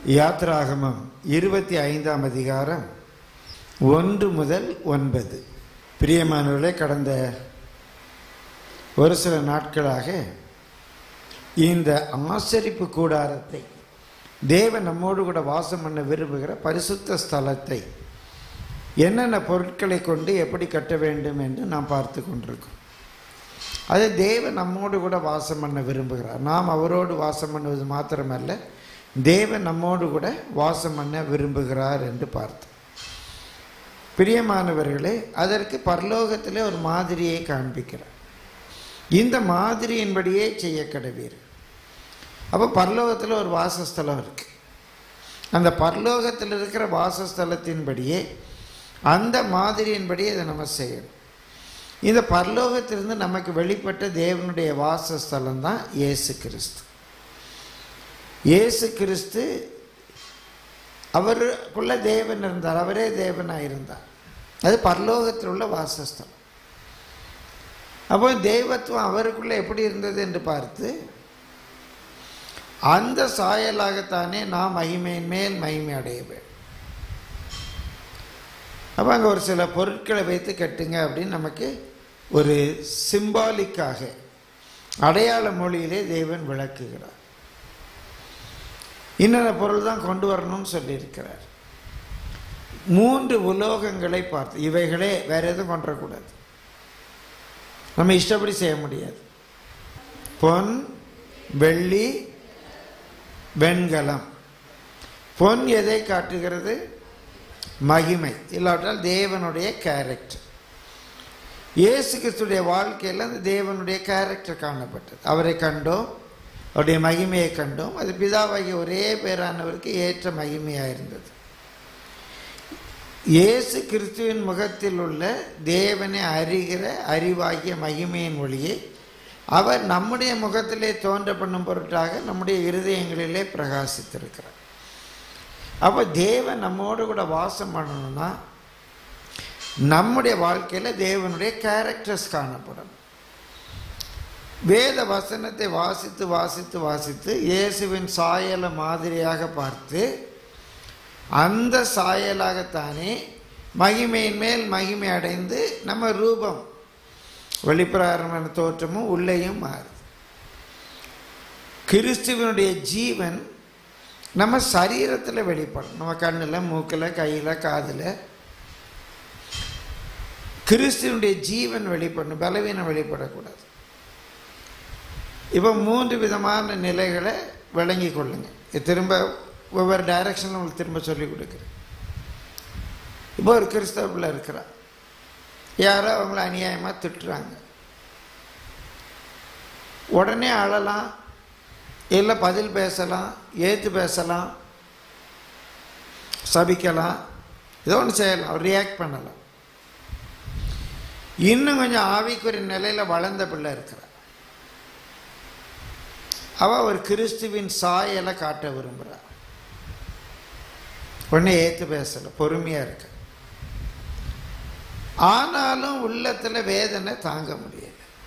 யாத்ராகமம் இருபத்தி ஐந்தாம் அதிகாரம் ஒன்று முதல் ஒன்பது பிரியமானவர்களே கடந்த ஒரு சில நாட்களாக இந்த ஆசரிப்பு கூடாரத்தை தேவன் நம்மோடு கூட வாசம் பண்ண விரும்புகிற பரிசுத்த ஸ்தலத்தை என்னென்ன பொருட்களை கொண்டு எப்படி கட்ட வேண்டும் என்று நாம் பார்த்து கொண்டிருக்கோம் அது தேவன் நம்மோடு கூட வாசம் பண்ண விரும்புகிறார் நாம் அவரோடு வாசம் பண்ணுவது மாத்திரமல்ல தேவன் நம்மோடு கூட வாசம் பண்ண விரும்புகிறார் என்று பார்த்தோம் பிரியமானவர்களே அதற்கு பரலோகத்திலே ஒரு மாதிரியை காண்பிக்கிறார் இந்த மாதிரியின்படியே செய்ய கடவீர் அப்போ பரலோகத்தில் ஒரு வாசஸ்தலம் இருக்கு அந்த பரலோகத்தில் இருக்கிற வாசஸ்தலத்தின்படியே அந்த மாதிரியின்படியே இதை நம்ம செய்யணும் இந்த பரலோகத்திலிருந்து நமக்கு வெளிப்பட்ட தேவனுடைய வாசஸ்தலம் தான் இயேசு கிறிஸ்து இயேசு கிறிஸ்து அவருக்குள்ள தேவன் இருந்தார் அவரே தேவனாக இருந்தார் அது பரலோகத்தில் உள்ள வாசஸ்தலம் அப்போ தெய்வத்துவம் அவருக்குள்ள எப்படி இருந்தது என்று பார்த்து அந்த சாயலாகத்தானே நாம் மகிமையின் மேல் மகிமை அடைய வேண்டும் அப்போ அங்கே ஒரு சில பொருட்களை வைத்து கட்டுங்க அப்படின்னு நமக்கு ஒரு சிம்பாலிக்காக அடையாள மொழியிலே தேவன் விளக்குகிறார் இன்னொரு பொருள் தான் கொண்டு வரணும்னு சொல்லியிருக்கிறார் மூன்று உலோகங்களை பார்த்து இவைகளே வேற எதுவும் கொண்டு வரக்கூடாது நம்ம இஷ்டப்படி செய்ய முடியாது பொன் வெள்ளி வெண்கலம் பொன் எதை காட்டுகிறது மகிமை இல்லாவிட்டால் தேவனுடைய கேரக்டர் இயேசு கிறிஸ்துடைய வாழ்க்கையில் அந்த தேவனுடைய கேரக்டர் காணப்பட்டது அவரை கண்டோம் அவருடைய மகிமையை கண்டோம் அது பிதாவாகிய ஒரே பேரானவருக்கு ஏற்ற மகிமையாக இருந்தது இயேசு கிறிஸ்துவின் முகத்தில் உள்ள தேவனை அறிகிற அறிவாகிய மகிமையின் ஒளியை அவர் நம்முடைய முகத்திலே தோன்ற பண்ணும் பொருட்டாக நம்முடைய இருதயங்களிலே பிரகாசித்திருக்கிறார் அப்போ தேவன் நம்மோடு கூட வாசம் பண்ணணும்னா நம்முடைய வாழ்க்கையில் தேவனுடைய கேரக்டர்ஸ் காணப்படும் வேத வசனத்தை வாசித்து வாசித்து வாசித்து இயேசுவின் சாயலை மாதிரியாக பார்த்து அந்த சாயலாகத்தானே மகிமையின் மேல் மகிமை அடைந்து நம்ம ரூபம் வெளிப்பிரகாரமான தோற்றமும் உள்ளேயும் மாறுது கிறிஸ்துவனுடைய ஜீவன் நம்ம சரீரத்தில் வெளிப்படும் நம்ம கண்ணில் மூக்கில் கையில் காதில் கிறிஸ்துவனுடைய ஜீவன் வெளிப்படணும் பலவீனம் வெளிப்படக்கூடாது இப்போ மூன்று விதமான நிலைகளை விளங்கி கொள்ளுங்க இது திரும்ப ஒவ்வொரு டைரக்ஷனில் உங்களுக்கு திரும்ப சொல்லி கொடுக்குறேன் இப்போ ஒரு கிறிஸ்தவ பிள்ளை இருக்கிறா யாரோ அவங்கள அநியாயமாக திட்டுறாங்க உடனே அழலாம் இல்லை பதில் பேசலாம் ஏற்று பேசலாம் சபிக்கலாம் ஏதோ ஒன்று செய்யலாம் ரியாக்ட் பண்ணலாம் இன்னும் கொஞ்சம் ஆவிக்குரிய நிலையில் வளர்ந்த பிள்ளை இருக்கிறார் அவள் ஒரு கிறிஸ்துவின் சாயலை காட்ட விரும்புகிறார் உடனே ஏற்று பேசலை பொறுமையாக இருக்க ஆனாலும் உள்ளத்தில் வேதனை தாங்க முடியல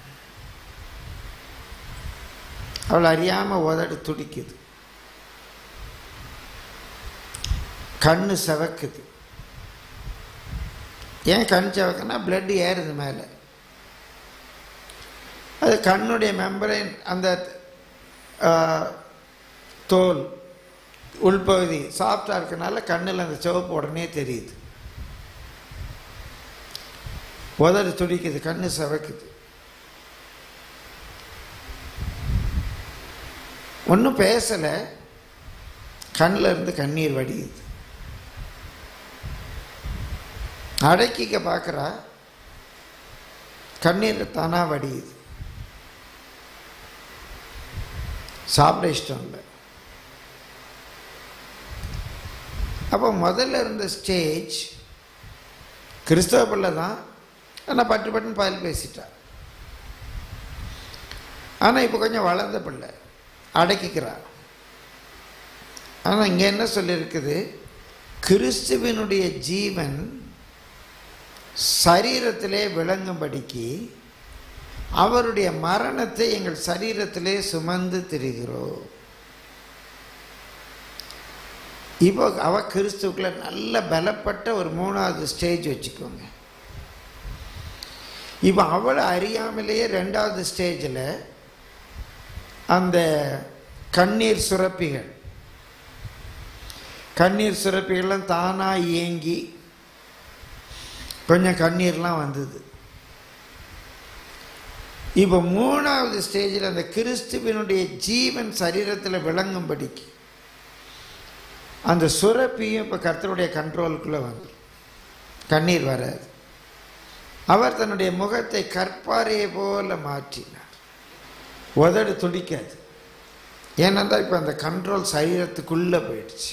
அவள் அறியாமல் உதடு துடிக்குது கண்ணு செவக்குது ஏன் கண் செவக்குன்னா பிளட் ஏறுது மேலே அது கண்ணுடைய மெம்பரைன் அந்த தோல் உள்பகுதி சாஃப்டாக இருக்கனால கண்ணில் அந்த சிவப்பு உடனே தெரியுது உதடு துடிக்குது கண்ணு செவக்குது ஒன்றும் பேசலை கண்ணில் இருந்து கண்ணீர் வடியுது அடக்கிக்க பார்க்குறா கண்ணீர் தானாக வடியுது சாப்பிட இஷ்டம் இல்லை அப்போ முதல்ல இருந்த ஸ்டேஜ் கிறிஸ்தவ பிள்ளை தான் ஆனால் பட்டு பட்டுன்னு பதில் பேசிட்டா ஆனால் இப்போ கொஞ்சம் வளர்ந்த பிள்ளை அடக்கிக்கிறா ஆனால் இங்கே என்ன சொல்லியிருக்குது கிறிஸ்துவனுடைய ஜீவன் சரீரத்திலே விளங்கும்படிக்கு அவருடைய மரணத்தை எங்கள் சரீரத்திலே சுமந்து திரிகிறோம் இப்போ அவ கிறிஸ்துக்குள்ள நல்ல பலப்பட்ட ஒரு மூணாவது ஸ்டேஜ் வச்சுக்கோங்க இப்போ அவளை அறியாமலேயே ரெண்டாவது ஸ்டேஜில் அந்த கண்ணீர் சுரப்பிகள் கண்ணீர் சுரப்பிகள்லாம் தானாக இயங்கி கொஞ்சம் கண்ணீர்லாம் வந்தது இப்போ மூணாவது ஸ்டேஜில் அந்த கிறிஸ்துவனுடைய ஜீவன் சரீரத்தில் விளங்கும்படிக்கு அந்த சுரப்பியும் இப்போ கர்த்தருடைய கண்ட்ரோலுக்குள்ளே வந்து கண்ணீர் வராது அவர் தன்னுடைய முகத்தை கற்பாறையை போல மாற்றினார் உதடு துடிக்காது ஏன்னா இப்போ அந்த கண்ட்ரோல் சரீரத்துக்குள்ளே போயிடுச்சு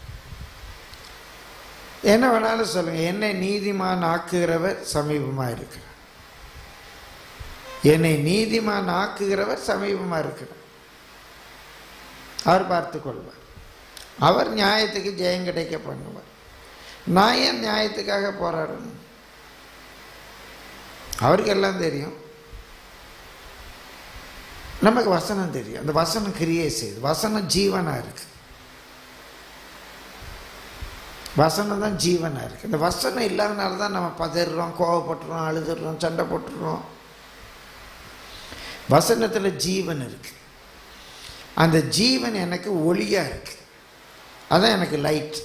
என்ன வேணாலும் சொல்லுங்க என்னை நீதிமான் ஆக்குகிறவர் சமீபமாக இருக்கிறார் என்னை நீதிமான் ஆக்குகிறவர் சமீபமாக இருக்கிறார் அவர் பார்த்து கொள்வார் அவர் நியாயத்துக்கு ஜெயம் கிடைக்க பண்ணுவார் நான் ஏன் நியாயத்துக்காக போராடணும் அவருக்கு எல்லாம் தெரியும் நமக்கு வசனம் தெரியும் அந்த வசனம் கிரியை செய்யுது வசனம் ஜீவனாக இருக்கு வசனம் தான் ஜீவனாக இருக்குது இந்த வசனம் இல்லாதனால தான் நம்ம பதறோம் கோவப்பட்டுறோம் அழுதுறோம் சண்டை போட்டுறோம் வசனத்தில் ஜீவன் இருக்கு அந்த ஜீவன் எனக்கு ஒளியாக இருக்கு அதான் எனக்கு லைட்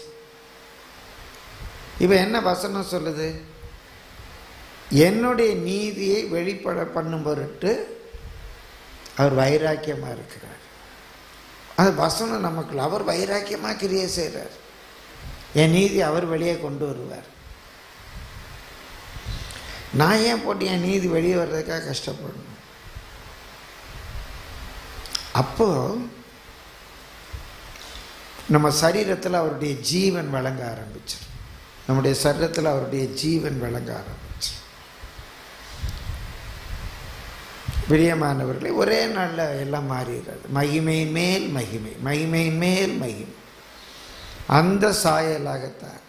இப்போ என்ன வசனம் சொல்லுது என்னுடைய நீதியை வெளிப்பட பண்ணும் பொருட்டு அவர் வைராக்கியமாக இருக்கிறார் அது வசனம் நமக்குள்ள அவர் வைராக்கியமாக கிரியை செய்கிறார் என் நீதி அவர் வெளியே கொண்டு வருவார் நான் ஏன் போட்டு என் நீதி வெளியே வர்றதுக்காக கஷ்டப்படணும் அப்போ நம்ம சரீரத்தில் அவருடைய ஜீவன் வழங்க ஆரம்பிச்சிடும் நம்முடைய சரீரத்தில் அவருடைய ஜீவன் வழங்க ஆரம்பிச்சு பிரியமானவர்களே ஒரே நாளில் எல்லாம் மாறிடுறது மகிமையின் மேல் மகிமை மகிமையின் மேல் மகிமை அந்த சாயலாகத்தான்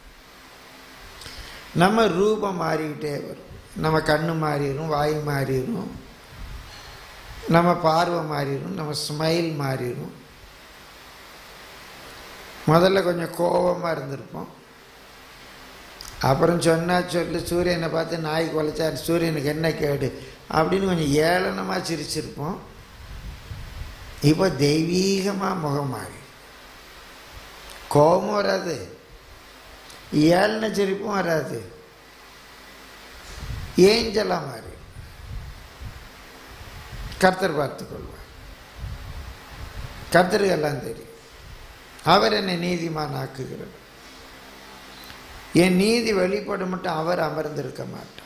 நம்ம ரூபம் மாறிக்கிட்டே வரும் நம்ம கண்ணு மாறிடும் வாய் மாறிடும் நம்ம பார்வை மாறிடும் நம்ம ஸ்மைல் மாறிடும் முதல்ல கொஞ்சம் கோபமாக இருந்திருப்போம் அப்புறம் சொன்னா சொல்லு சூரியனை பார்த்து நாய் குலைச்சார் சூரியனுக்கு என்ன கேடு அப்படின்னு கொஞ்சம் ஏளனமாக சிரிச்சிருப்போம் இப்போ தெய்வீகமாக முகம் மாறி கோபமும் வராது ஏளன சிரிப்பும் வராது ஏஞ்சலாக மாறி கர்த்தர் பார்த்துக்கொள்வார் கர்த்தருக்கு எல்லாம் தெரியும் அவர் என்னை நீதிமான் ஆக்குகிறார் என் நீதி வெளிப்படும் மட்டும் அவர் அமர்ந்திருக்க மாட்டார்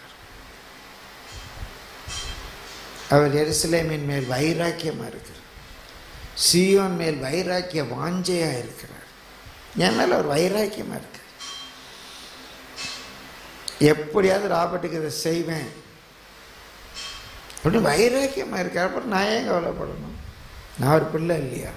அவர் எருசலேமின் மேல் வைராக்கியமாக இருக்கிறார் சியோன் மேல் வைராக்கிய வாஞ்சையாக இருக்கிறார் என் மேல் அவர் வைராக்கியமாக இருக்கார் எப்படியாவது ராபர்ட்டுக்கு இதை செய்வேன் அப்படின்னு வைராக்கியமாக இருக்கார் அப்புறம் நான் ஏன் கவலைப்படணும் நான் ஒரு பிள்ளை இல்லையா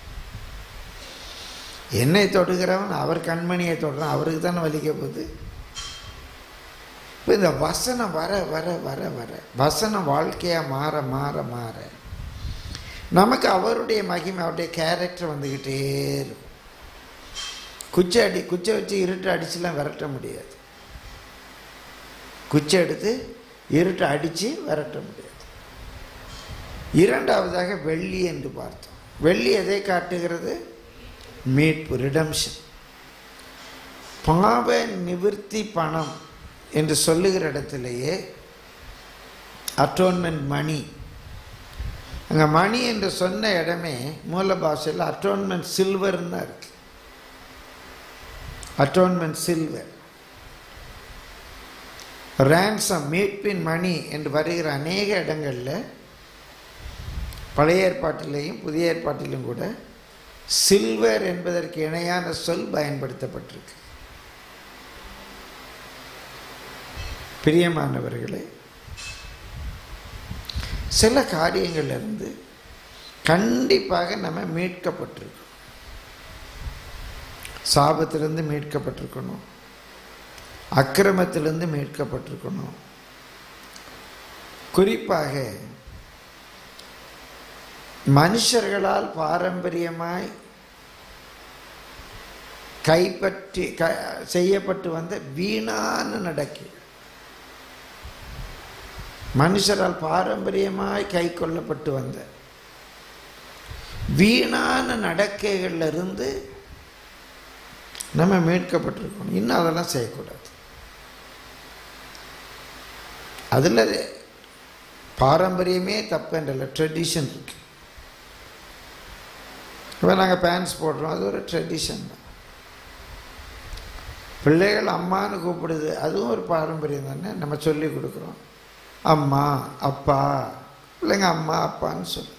என்னை தொடுகிறவன் அவர் கண்மணியை தொடுறான் அவருக்கு தானே வலிக்க போகுது இப்போ இந்த வசனம் வர வர வர வர வசனம் வாழ்க்கையாக மாற மாற மாற நமக்கு அவருடைய மகிமை அவருடைய கேரக்டர் வந்துக்கிட்டே இருக்கும் குச்சை அடி குச்சை வச்சு இருட்டு அடிச்சுலாம் விரட்ட முடியாது குச்சை எடுத்து இருட்டை அடித்து விரட்ட முடியாது இரண்டாவதாக வெள்ளி என்று பார்த்தோம் வெள்ளி எதை காட்டுகிறது மீட்பு ரிடம்ஷன் பாவ நிவிர்த்தி பணம் என்று சொல்லுகிற இடத்திலேயே அட்டோன்மெண்ட் மணி அங்கே மணி என்று சொன்ன இடமே மூல பாஷையில் அட்டோன்மெண்ட் சில்வர்னு தான் இருக்கு அட்டோன்மெண்ட் சில்வர் ரேன்சம் மீட்பின் மணி என்று வருகிற அநேக இடங்களில் பழைய ஏற்பாட்டிலேயும் புதிய ஏற்பாட்டிலும் கூட சில்வர் என்பதற்கு இணையான சொல் பயன்படுத்தப்பட்டிருக்கு பிரியமானவர்களே சில காரியங்களிலிருந்து கண்டிப்பாக நம்ம மீட்கப்பட்டிருக்கோம் சாபத்திலிருந்து மீட்கப்பட்டிருக்கணும் அக்கிரமத்திலிருந்து மீட்கப்பட்டிருக்கணும் குறிப்பாக மனுஷர்களால் பாரம்பரியமாய் கைப்பற்றி க செய்யப்பட்டு வந்த வீணான நடக்கை மனுஷரால் பாரம்பரியமாய் கை கொள்ளப்பட்டு வந்த வீணான நடக்கைகள்ல இருந்து நம்ம மீட்கப்பட்டிருக்கணும் இன்னும் அதெல்லாம் செய்யக்கூடாது அதில் பாரம்பரியமே தப்புன்றல ட்ரெடிஷன் இருக்கு இப்போ நாங்கள் பேண்ட்ஸ் போடுறோம் அது ஒரு ட்ரெடிஷன் தான் பிள்ளைகள் அம்மான்னு கூப்பிடுது அதுவும் ஒரு பாரம்பரியம் தானே நம்ம சொல்லி கொடுக்குறோம் அம்மா அப்பா இல்லைங்க அம்மா அப்பான்னு சொல்லுது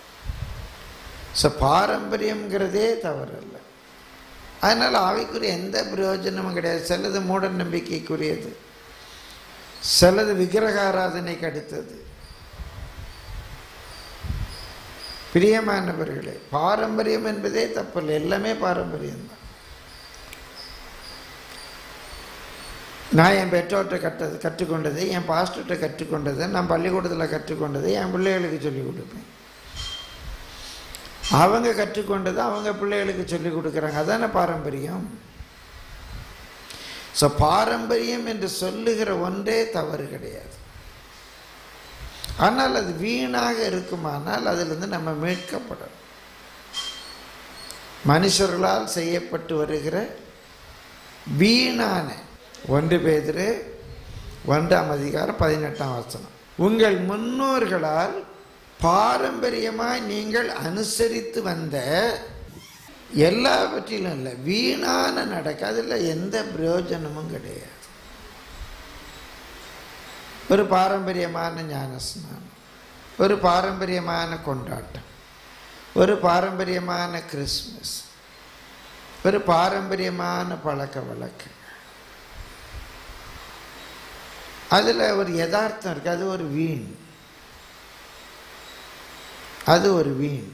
ஸோ பாரம்பரியங்கிறதே தவறல்ல அதனால் அவைக்குரிய எந்த பிரயோஜனமும் கிடையாது சிலது மூட நம்பிக்கைக்குரியது சிலது விக்கிரகாராதனைக்கு அடுத்தது பிரியமானவர்களே பாரம்பரியம் என்பதே தப்பில்லை எல்லாமே பாரம்பரியம் தான் நான் என் பெற்றோர்கிட்ட கட்டது கற்றுக்கொண்டதை என் பாஸ்டர்கிட்ட கற்றுக்கொண்டதை நான் பள்ளிக்கூடத்தில் கற்றுக்கொண்டதை என் பிள்ளைகளுக்கு சொல்லிக் கொடுப்பேன் அவங்க கற்றுக்கொண்டதை அவங்க பிள்ளைகளுக்கு சொல்லிக் கொடுக்குறாங்க அதானே பாரம்பரியம் ஸோ பாரம்பரியம் என்று சொல்லுகிற ஒன்றே தவறு கிடையாது ஆனால் அது வீணாக இருக்குமானால் அதிலிருந்து நம்ம மீட்கப்படணும் மனுஷர்களால் செய்யப்பட்டு வருகிற வீணான ஒன்று பேதிரு ஒன்றாம் அதிகாரம் பதினெட்டாம் வசனம் உங்கள் முன்னோர்களால் பாரம்பரியமாய் நீங்கள் அனுசரித்து வந்த எல்லாவற்றிலும் இல்லை வீணான நடக்க அதில் எந்த பிரயோஜனமும் கிடையாது ஒரு பாரம்பரியமான ஞானஸ்நானம் ஒரு பாரம்பரியமான கொண்டாட்டம் ஒரு பாரம்பரியமான கிறிஸ்மஸ் ஒரு பாரம்பரியமான பழக்க வழக்கம் அதில் ஒரு யதார்த்தம் இருக்குது அது ஒரு வீண் அது ஒரு வீண்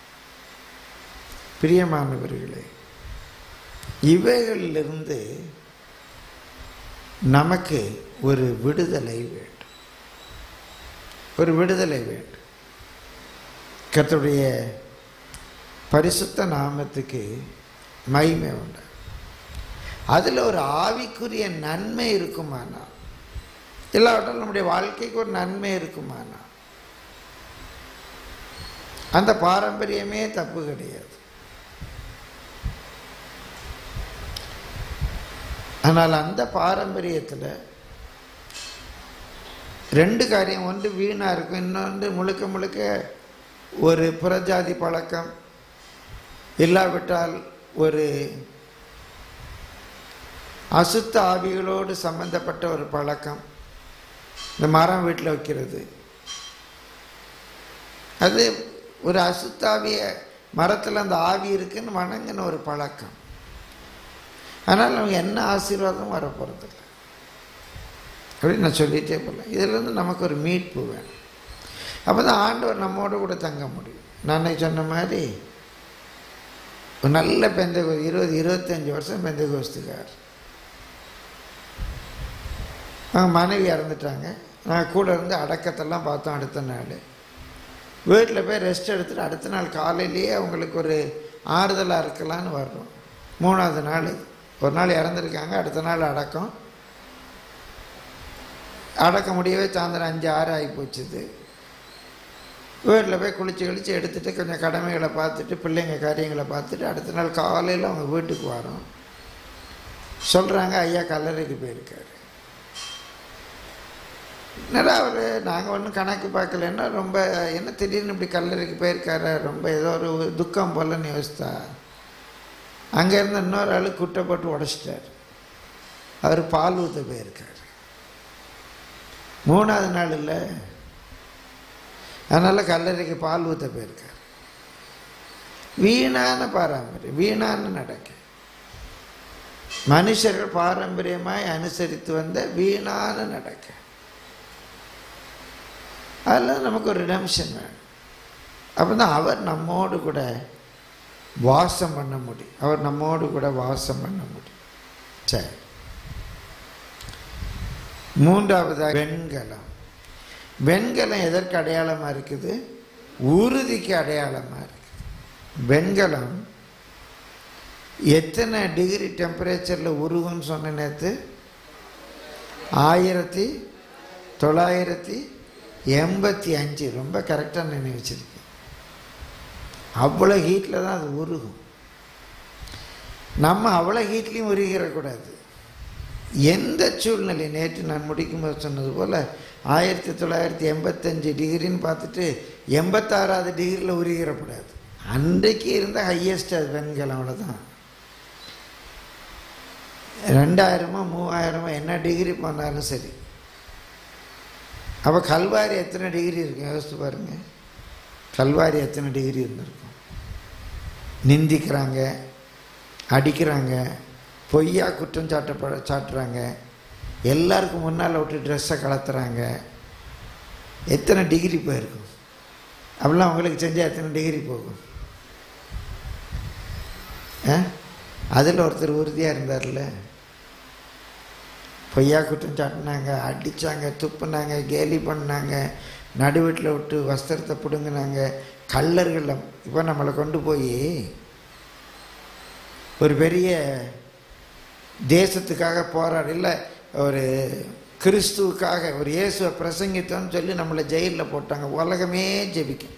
பிரியமானவர்களே இவைகளிலிருந்து நமக்கு ஒரு விடுதலை வேண்டும் ஒரு விடுதலை வேண்டும் கர்த்தருடைய பரிசுத்த நாமத்துக்கு மகிமை உண்டு அதில் ஒரு ஆவிக்குரிய நன்மை இருக்குமானால் இல்லாவிட்டால் நம்முடைய வாழ்க்கைக்கு ஒரு நன்மை இருக்குமானால் அந்த பாரம்பரியமே தப்பு கிடையாது ஆனால் அந்த பாரம்பரியத்தில் ரெண்டு காரியம் ஒன்று வீணாக இருக்கும் இன்னொன்று முழுக்க முழுக்க ஒரு புறஜாதி பழக்கம் இல்லாவிட்டால் ஒரு அசுத்த ஆவிகளோடு சம்பந்தப்பட்ட ஒரு பழக்கம் இந்த மரம் வீட்டில் வைக்கிறது அது ஒரு அசுத்தாவிய மரத்தில் அந்த ஆவி இருக்குன்னு வணங்கின ஒரு பழக்கம் ஆனால் அவங்க என்ன ஆசீர்வாதம் வரப்போகிறதில்ல அப்படின்னு நான் சொல்லிகிட்டே போகல இதிலேருந்து நமக்கு ஒரு மீட்பு வேணும் அப்போ தான் ஆண்டவர் நம்மோட கூட தங்க முடியும் நான் அன்னைக்கு சொன்ன மாதிரி ஒரு நல்ல பெந்த இருபது இருபத்தஞ்சி வருஷம் பெந்த கோஸ்துக்கார் அவங்க மனைவி இறந்துட்டாங்க நான் கூட இருந்து அடக்கத்தெல்லாம் பார்த்தோம் அடுத்த நாள் வீட்டில் போய் ரெஸ்ட் எடுத்துகிட்டு அடுத்த நாள் காலையிலேயே அவங்களுக்கு ஒரு ஆறுதலாக இருக்கலான்னு வர்றோம் மூணாவது நாள் ஒரு நாள் இறந்துருக்காங்க அடுத்த நாள் அடக்கம் அடக்க முடியவே சாயந்தரம் அஞ்சு ஆறு ஆகி போச்சுது வீட்டில் போய் குளிச்சு கழிச்சு எடுத்துகிட்டு கொஞ்சம் கடமைகளை பார்த்துட்டு பிள்ளைங்க காரியங்களை பார்த்துட்டு அடுத்த நாள் காலையில் அவங்க வீட்டுக்கு வரோம் சொல்கிறாங்க ஐயா கல்லறைக்கு போயிருக்காரு என்னடா அவர் நாங்கள் ஒன்றும் கணக்கு பார்க்கலன்னா ரொம்ப என்ன திடீர்னு இப்படி கல்லறைக்கு போயிருக்காரு ரொம்ப ஏதோ ஒரு துக்கம் போலன்னு யோசித்தா அங்கே இருந்த இன்னொரு ஆள் குட்டை போட்டு உடச்சிட்டார் அவர் பால் ஊற்ற போயிருக்கார் மூணாவது நாள் இல்லை அதனால் கல்லறைக்கு பால் ஊற்ற போயிருக்கார் வீணான பாரம்பரியம் வீணான நடக்க மனுஷர்கள் பாரம்பரியமாய் அனுசரித்து வந்த வீணான நடக்க அதில் நமக்கு ஒரு ரிடம்ஷன் வேணும் அப்போ தான் அவர் நம்மோடு கூட வாசம் பண்ண முடியும் அவர் நம்மோடு கூட வாசம் பண்ண முடியும் சரி மூன்றாவதாக வெண்கலம் வெண்கலம் எதற்கு அடையாளமாக இருக்குது உறுதிக்கு அடையாளமாக இருக்குது வெண்கலம் எத்தனை டிகிரி டெம்பரேச்சரில் உருகும்னு சொன்ன நேற்று ஆயிரத்தி தொள்ளாயிரத்தி எண்பத்தி அஞ்சு ரொம்ப கரெக்டாக நினைவச்சிருக்கேன் அவ்வளோ ஹீட்டில் தான் அது உருகும் நம்ம அவ்வளோ ஹீட்லேயும் உருகிடக்கூடாது எந்த சூழ்நிலை நேற்று நான் முடிக்கும்போது சொன்னது போல் ஆயிரத்தி தொள்ளாயிரத்தி எண்பத்தஞ்சு டிகிரின்னு பார்த்துட்டு எண்பத்தாறாவது டிகிரியில் உருகிடக்கூடாது அன்றைக்கு இருந்த ஹையஸ்ட் அது பெண்கள் அவ்வளோதான் ரெண்டாயிரமோ மூவாயிரமோ என்ன டிகிரி போனாலும் சரி அப்போ கல்வாரி எத்தனை டிகிரி இருக்கும் யோசித்து பாருங்க கல்வாரி எத்தனை டிகிரி இருந்திருக்கும் நிந்திக்கிறாங்க அடிக்கிறாங்க பொய்யா குற்றம் சாட்டப்பட சாட்டுறாங்க எல்லாருக்கும் முன்னால் விட்டு ட்ரெஸ்ஸை கலத்துறாங்க எத்தனை டிகிரி போயிருக்கும் அப்படிலாம் அவங்களுக்கு செஞ்சால் எத்தனை டிகிரி போகும் ஆ அதில் ஒருத்தர் உறுதியாக இருந்தார்ல பொய்யா குற்றம் சாட்டினாங்க அடித்தாங்க துப்புனாங்க கேலி பண்ணாங்க நடுவீட்டில் விட்டு வஸ்திரத்தை பிடுங்கினாங்க கல்லர்கள் இப்போ நம்மளை கொண்டு போய் ஒரு பெரிய தேசத்துக்காக போராட இல்லை ஒரு கிறிஸ்துவுக்காக ஒரு இயேசுவை பிரசங்கித்தோன்னு சொல்லி நம்மளை ஜெயிலில் போட்டாங்க உலகமே ஜெபிக்கும்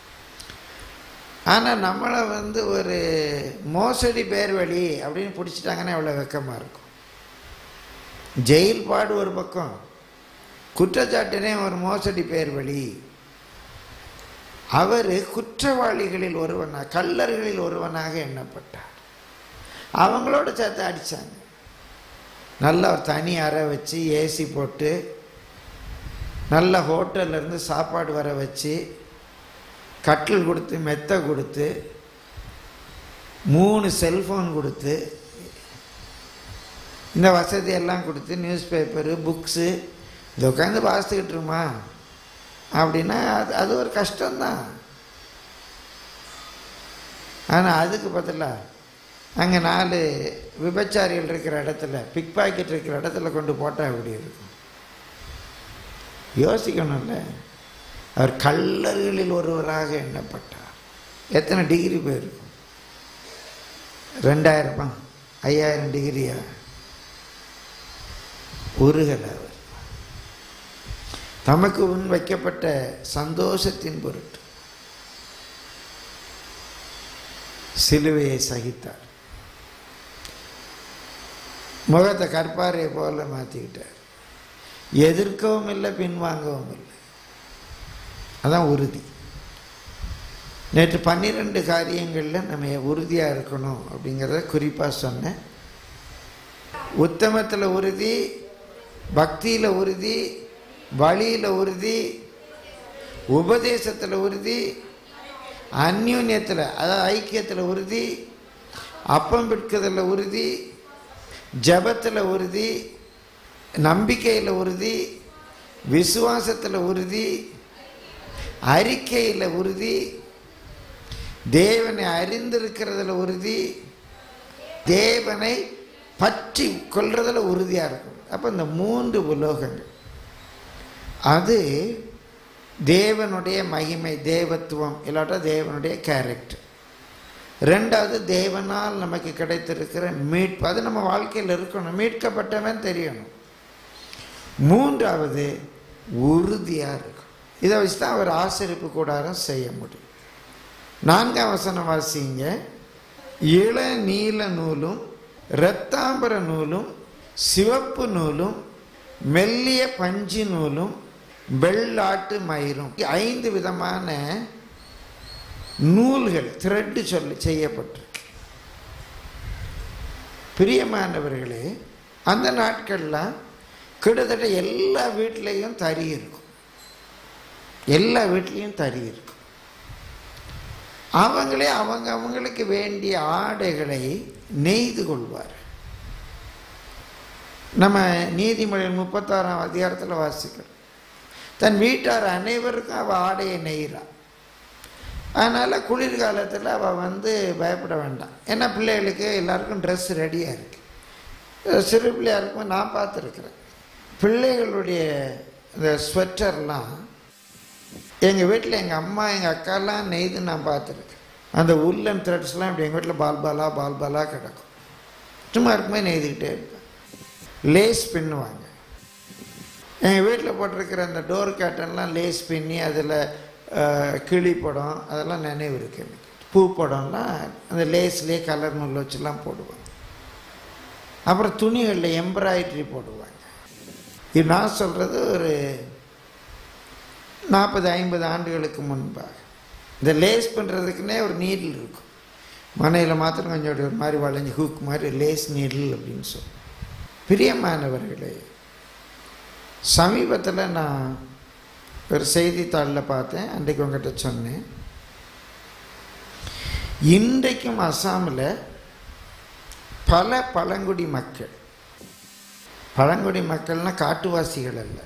ஆனால் நம்மளை வந்து ஒரு மோசடி பேர் வழி அப்படின்னு பிடிச்சிட்டாங்கன்னா எவ்வளோ வெக்கமாக இருக்கும் ஜெயில் பாடு ஒரு பக்கம் குற்றச்சாட்டினே ஒரு மோசடி பேர் வழி அவர் குற்றவாளிகளில் ஒருவனாக கல்லர்களில் ஒருவனாக எண்ணப்பட்டார் அவங்களோட சேர்த்து அடித்தாங்க நல்ல ஒரு தனி அறை வச்சு ஏசி போட்டு நல்ல ஹோட்டல்லேருந்து சாப்பாடு வர வச்சு கட்டில் கொடுத்து மெத்தை கொடுத்து மூணு செல்ஃபோன் கொடுத்து இந்த வசதியெல்லாம் கொடுத்து நியூஸ் பேப்பரு புக்ஸு இதை உட்காந்து வாசித்துக்கிட்டுருமா அப்படின்னா அது அது ஒரு கஷ்டம்தான் ஆனால் அதுக்கு பதிலாக அங்கே நாலு விபச்சாரிகள் இருக்கிற இடத்துல பிக் பாக்கெட் இருக்கிற இடத்துல கொண்டு போட்டால் எப்படி இருக்கும் யோசிக்கணும்ல அவர் கல்லர்களில் ஒருவராக எண்ணப்பட்டார் எத்தனை டிகிரி போயிருக்கும் ரெண்டாயிரமா ஐயாயிரம் டிகிரியா உருகல் அவர் தமக்கு முன் வைக்கப்பட்ட சந்தோஷத்தின் பொருட்டு சிலுவையை சகித்தார் முகத்தை கற்பாரையை போல மாற்றிக்கிட்டார் எதிர்க்கவும் இல்லை பின்வாங்கவும் இல்லை அதான் உறுதி நேற்று பன்னிரெண்டு காரியங்களில் நம்ம உறுதியாக இருக்கணும் அப்படிங்கிறத குறிப்பாக சொன்னேன் உத்தமத்தில் உறுதி பக்தியில் உறுதி வழியில் உறுதி உபதேசத்தில் உறுதி அந்யூன்யத்தில் அதாவது ஐக்கியத்தில் உறுதி அப்பம் பிற்கிறதுல உறுதி ஜபத்தில் உறுதி நம்பிக்கையில் உறுதி விசுவாசத்தில் உறுதி அறிக்கையில் உறுதி தேவனை அறிந்திருக்கிறதுல உறுதி தேவனை பற்றி கொள்றதுல உறுதியாக இருக்கும் அப்போ இந்த மூன்று உலோகங்கள் அது தேவனுடைய மகிமை தேவத்துவம் இல்லாட்டா தேவனுடைய கேரக்டர் ரெண்டாவது தேவனால் நமக்கு கிடைத்திருக்கிற மீட்பு அது நம்ம வாழ்க்கையில் இருக்கணும் மீட்கப்பட்டவன் தெரியணும் மூன்றாவது உறுதியாக இருக்கும் இதை வச்சு தான் அவர் ஆசிரிப்பு கூடாரம் செய்ய முடியும் நான்காம் வசனம் வாசிங்க இள நீல நூலும் இரத்தாம்பர நூலும் சிவப்பு நூலும் மெல்லிய பஞ்சு நூலும் வெள்ளாட்டு மயிரும் ஐந்து விதமான நூல்கள் த்ரெட்டு சொல்லி செய்யப்பட்டிருக்கு பிரியமானவர்களே அந்த நாட்கள்லாம் கிட்டத்தட்ட எல்லா வீட்லேயும் தறி இருக்கும் எல்லா வீட்லேயும் தறி இருக்கும் அவங்களே அவங்க அவங்களுக்கு வேண்டிய ஆடைகளை நெய்து கொள்வார் நம்ம நீதிமொழி முப்பத்தாறாம் அதிகாரத்தில் வாசிக்கிறோம் தன் வீட்டார் அனைவருக்கும் அவள் ஆடையை நெய்கிறாள் அதனால் குளிர்காலத்தில் அவள் வந்து பயப்பட வேண்டாம் ஏன்னா பிள்ளைகளுக்கு எல்லாருக்கும் ட்ரெஸ் ரெடியாக இருக்குது சிறு பிள்ளையாக இருக்கும் நான் பார்த்துருக்குறேன் பிள்ளைகளுடைய இந்த ஸ்வெட்டர்லாம் எங்கள் வீட்டில் எங்கள் அம்மா எங்கள் அக்காலாம் நெய்து நான் பார்த்துருக்கேன் அந்த உள்ளன் த்ரெட்ஸ்லாம் இப்படி எங்கள் வீட்டில் பால் பாலா பால் பாலா கிடக்கும் சும்மா இருக்குமே நெய்துக்கிட்டே இருப்பேன் லேஸ் பின்னுவாங்க எங்கள் வீட்டில் போட்டிருக்கிற அந்த டோர் கேட்டன்லாம் லேஸ் பின்னி அதில் கிளி படம் அதெல்லாம் நினைவு இருக்கு எனக்கு பூ படம்லாம் அந்த லேஸ்லேயே கலர் நூல் வச்சுலாம் போடுவாங்க அப்புறம் துணிகளில் எம்ப்ராய்டரி போடுவாங்க இது நான் சொல்கிறது ஒரு நாற்பது ஐம்பது ஆண்டுகளுக்கு முன்பாக இந்த லேஸ் பண்ணுறதுக்குன்னே ஒரு நீடில் இருக்கும் மனையில் மாத்திரம் கொஞ்சம் ஒரு மாதிரி வளைஞ்சு ஹூக் மாதிரி லேஸ் நீடில் அப்படின்னு சொல்லி பிரியமானவர்களே சமீபத்தில் நான் ஒரு செய்தித்தாளில் பார்த்தேன் அன்றைக்கு உங்ககிட்ட சொன்னேன் இன்றைக்கும் அஸ்ஸாமில் பல பழங்குடி மக்கள் பழங்குடி மக்கள்னா காட்டுவாசிகள் அல்ல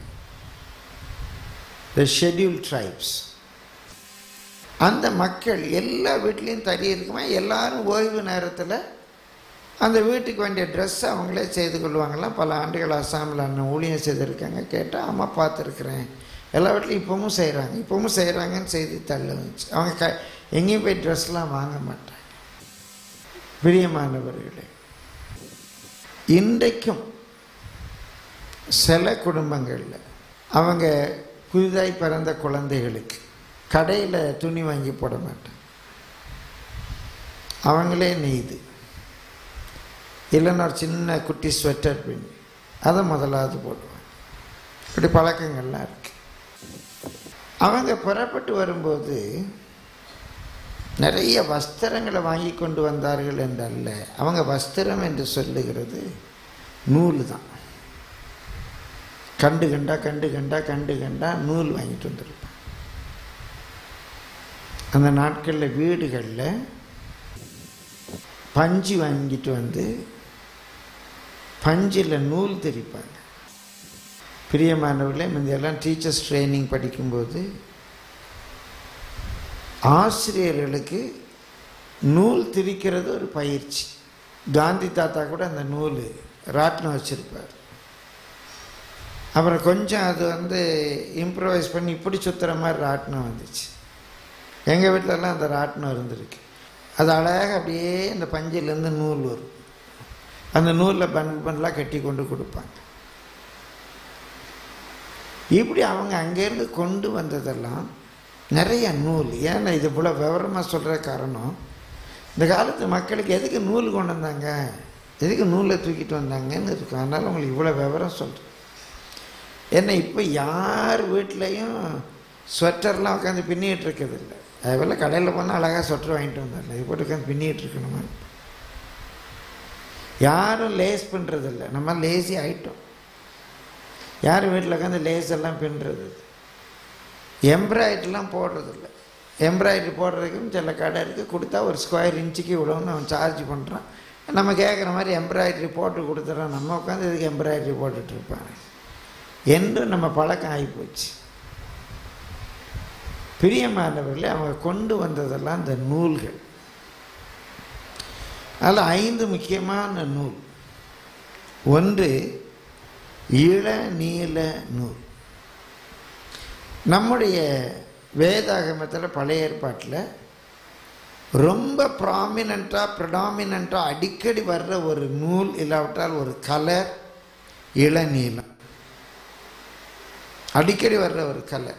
த ஷெட்யூல் ட்ரைப்ஸ் அந்த மக்கள் எல்லா வீட்லேயும் தறி இருக்குமா எல்லாரும் ஓய்வு நேரத்தில் அந்த வீட்டுக்கு வேண்டிய ட்ரெஸ் அவங்களே செய்து கொள்வாங்களாம் பல ஆண்டுகள் அஸ்ஸாமில் அண்ணன் ஊழியம் செய்திருக்காங்க கேட்டால் அம்மா பார்த்துருக்குறேன் எல்லா வீட்லையும் இப்போவும் செய்கிறாங்க இப்போவும் செய்கிறாங்கன்னு செய்தித்தாளில் வந்துச்சு அவங்க க எங்கேயும் போய் ட்ரெஸ்லாம் வாங்க மாட்டாங்க பிரியமானவர்களே இன்றைக்கும் சில குடும்பங்களில் அவங்க புதிதாய் பிறந்த குழந்தைகளுக்கு கடையில் துணி வாங்கி போட மாட்டாங்க அவங்களே நெய்து இல்லைன்னா ஒரு சின்ன குட்டி ஸ்வெட்டர் பின் அதை முதலாவது போடுவாங்க இப்படி பழக்கங்கள்லாம் இருக்கு அவங்க புறப்பட்டு வரும்போது நிறைய வஸ்திரங்களை வாங்கி கொண்டு வந்தார்கள் என்றல்ல அவங்க வஸ்திரம் என்று சொல்லுகிறது நூல் தான் கண்டு கண்டா கண்டு கண்டா கண்டு கண்டா நூல் வாங்கிட்டு வந்திருப்பாங்க அந்த நாட்களில் வீடுகளில் பஞ்சு வாங்கிட்டு வந்து பஞ்சில் நூல் திரிப்பாங்க பிரியமானவர்களே முந்தையெல்லாம் டீச்சர்ஸ் ட்ரைனிங் படிக்கும்போது ஆசிரியர்களுக்கு நூல் திரிக்கிறது ஒரு பயிற்சி காந்தி தாத்தா கூட அந்த நூல் ராட்டினம் வச்சுருப்பார் அப்புறம் கொஞ்சம் அது வந்து இம்ப்ரவைஸ் பண்ணி இப்படி சுற்றுற மாதிரி ராட்டினம் வந்துச்சு எங்கள் வீட்டிலலாம் அந்த ராட்டினம் இருந்திருக்கு அது அழகாக அப்படியே அந்த பஞ்சிலேருந்து நூல் வரும் அந்த நூலில் பண்டில் பண்டலாக கட்டி கொண்டு கொடுப்பாங்க இப்படி அவங்க அங்கேருந்து கொண்டு வந்ததெல்லாம் நிறைய நூல் ஏன்னா இது போல் விவரமாக சொல்கிற காரணம் இந்த காலத்து மக்களுக்கு எதுக்கு நூல் கொண்டு வந்தாங்க எதுக்கு நூலை தூக்கிட்டு வந்தாங்கன்னு இருக்கும் அதனால் உங்களுக்கு இவ்வளோ விவரம் சொல்கிறேன் ஏன்னா இப்போ யார் வீட்லேயும் ஸ்வெட்டர்லாம் உட்காந்து பின்னிட்டு இருக்கிறது இல்லை அதுபோல் கடையில் போனால் அழகாக ஸ்வெட்டர் வாங்கிட்டு வந்தார்ல இது போட்டு உட்காந்து பின்னிட்டு இருக்கணுமா யாரும் லேஸ் பண்ணுறதில்ல நம்ம லேசி ஆகிட்டோம் யாரும் வீட்டில் உட்காந்து லேஸ் எல்லாம் பின்னுறது எம்ப்ராய்டரிலாம் போடுறதில்ல எம்ப்ராய்டரி போடுறதுக்கும் சில கடை இருக்குது கொடுத்தா ஒரு ஸ்கொயர் இன்ச்சுக்கு இவ்வளோன்னு அவன் சார்ஜ் பண்ணுறான் நம்ம கேட்குற மாதிரி எம்ப்ராய்டரி போட்டு கொடுத்துட்றான் நம்ம உட்காந்து இதுக்கு எம்ப்ராய்டரி போட்டுட்டு இருப்பாங்க என்று நம்ம பழக்கம் ஆகிப்போச்சு பிரியமானவர்களே அவங்க கொண்டு வந்ததெல்லாம் இந்த நூல்கள் அதில் ஐந்து முக்கியமான நூல் ஒன்று இள நீல நூல் நம்முடைய வேதாகமத்தில் பழைய ஏற்பாட்டில் ரொம்ப ப்ராமினண்ட்டாக ப்ரடாமினண்ட்டாக அடிக்கடி வர்ற ஒரு நூல் இல்லாவிட்டால் ஒரு கலர் இளநீலம் அடிக்கடி வர்ற ஒரு கலர்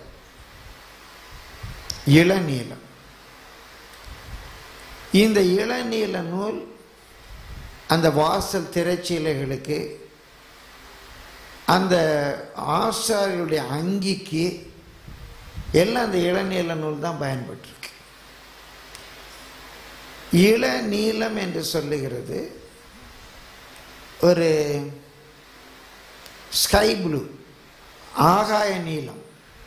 இளநீலம் இந்த இளநீல நூல் அந்த வாசல் திரைச்சீலைகளுக்கு அந்த ஆசாரியுடைய அங்கிக்கு எல்லாம் அந்த இளநீல நூல் தான் பயன்பட்டிருக்கு இளநீலம் என்று சொல்லுகிறது ஒரு ஸ்கை ப்ளூ ஆகாய நீலம்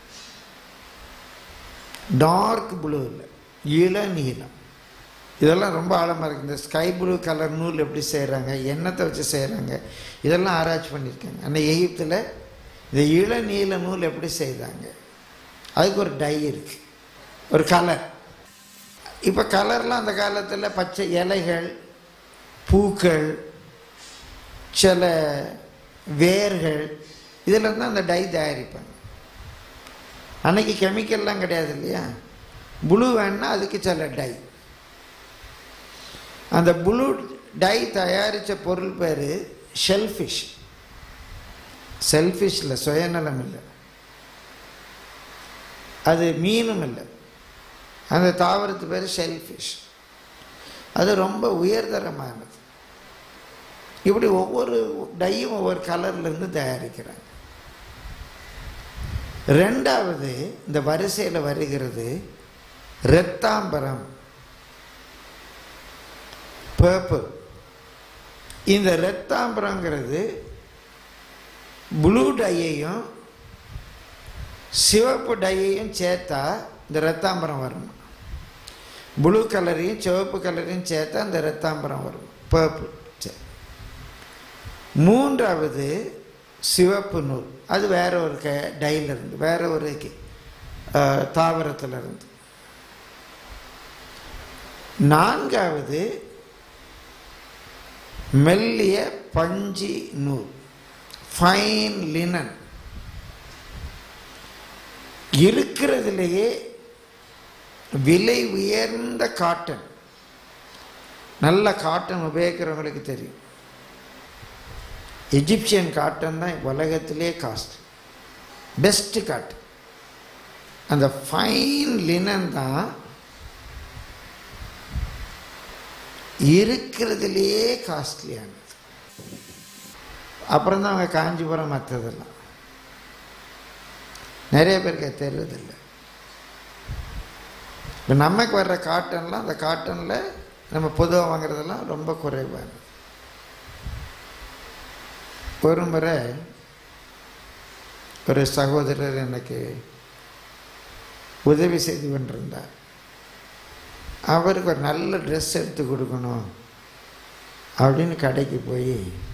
டார்க் ப்ளூ இல்லை இளநீலம் இதெல்லாம் ரொம்ப ஆழமாக இருக்குது இந்த ஸ்கை ப்ளூ கலர் நூல் எப்படி செய்கிறாங்க எண்ணத்தை வச்சு செய்கிறாங்க இதெல்லாம் ஆராய்ச்சி பண்ணியிருக்காங்க அந்த எகிப்தில் இந்த இளநீல நூல் எப்படி செய்தாங்க அதுக்கு ஒரு டை இருக்குது ஒரு கலர் இப்போ கலர்லாம் அந்த காலத்தில் பச்சை இலைகள் பூக்கள் சில வேர்கள் இதில் தான் அந்த டை தயாரிப்பாங்க அன்னைக்கு கெமிக்கல்லாம் கிடையாது இல்லையா ப்ளூ வேணுன்னா அதுக்கு சில டை அந்த ப்ளூ டை தயாரித்த பொருள் பேர் ஷெல்ஃபிஷ் செல்ஃபிஷில் சுயநலம் இல்லை அது மீனும் இல்லை அந்த தாவரத்து பேர் ஷெல்ஃபிஷ் அது ரொம்ப உயர்தரமானது இப்படி ஒவ்வொரு டையும் ஒவ்வொரு கலர்லேருந்து தயாரிக்கிறாங்க ரெண்டாவது இந்த வரிசையில் வருகிறது இரத்தாம்பரம் பர்பிள் இந்த இரத்தாம்பரங்கிறது ப்ளூ டையையும் சிவப்பு டையையும் சேர்த்தா இந்த இரத்தாம்பரம் வரும் ப்ளூ கலரையும் சிவப்பு கலரையும் சேர்த்தா இந்த இரத்தாம்பரம் வரும் பர்பிள் சரி மூன்றாவது சிவப்பு நூல் அது வேற ஒரு க டையிலிருந்து வேற ஒரு தாவரத்திலிருந்து நான்காவது மெல்லிய பஞ்சி நூல் ஃபைன் லினன் இருக்கிறதுலேயே விலை உயர்ந்த காட்டன் நல்ல காட்டன் உபயோகிக்கிறவங்களுக்கு தெரியும் எஜிப்சியன் காட்டன் தான் உலகத்திலே காஸ்ட் பெஸ்ட்டு காட்டன் அந்த ஃபைன் லினன் தான் இருக்கிறதுலையே காஸ்ட்லியானது அப்புறம் தான் அவங்க காஞ்சிபுரம் மற்றதெல்லாம் நிறைய பேருக்கு அது தெரியறதில்லை இப்போ நமக்கு வர்ற காட்டன்லாம் அந்த காட்டனில் நம்ம பொதுவாக வாங்குறதெல்லாம் ரொம்ப குறைவானது ஒரு முறை ஒரு சகோதரர் எனக்கு உதவி செய்து கொண்டிருந்தார் அவருக்கு ஒரு நல்ல ட்ரெஸ் எடுத்து கொடுக்கணும் அப்படின்னு கடைக்கு போய்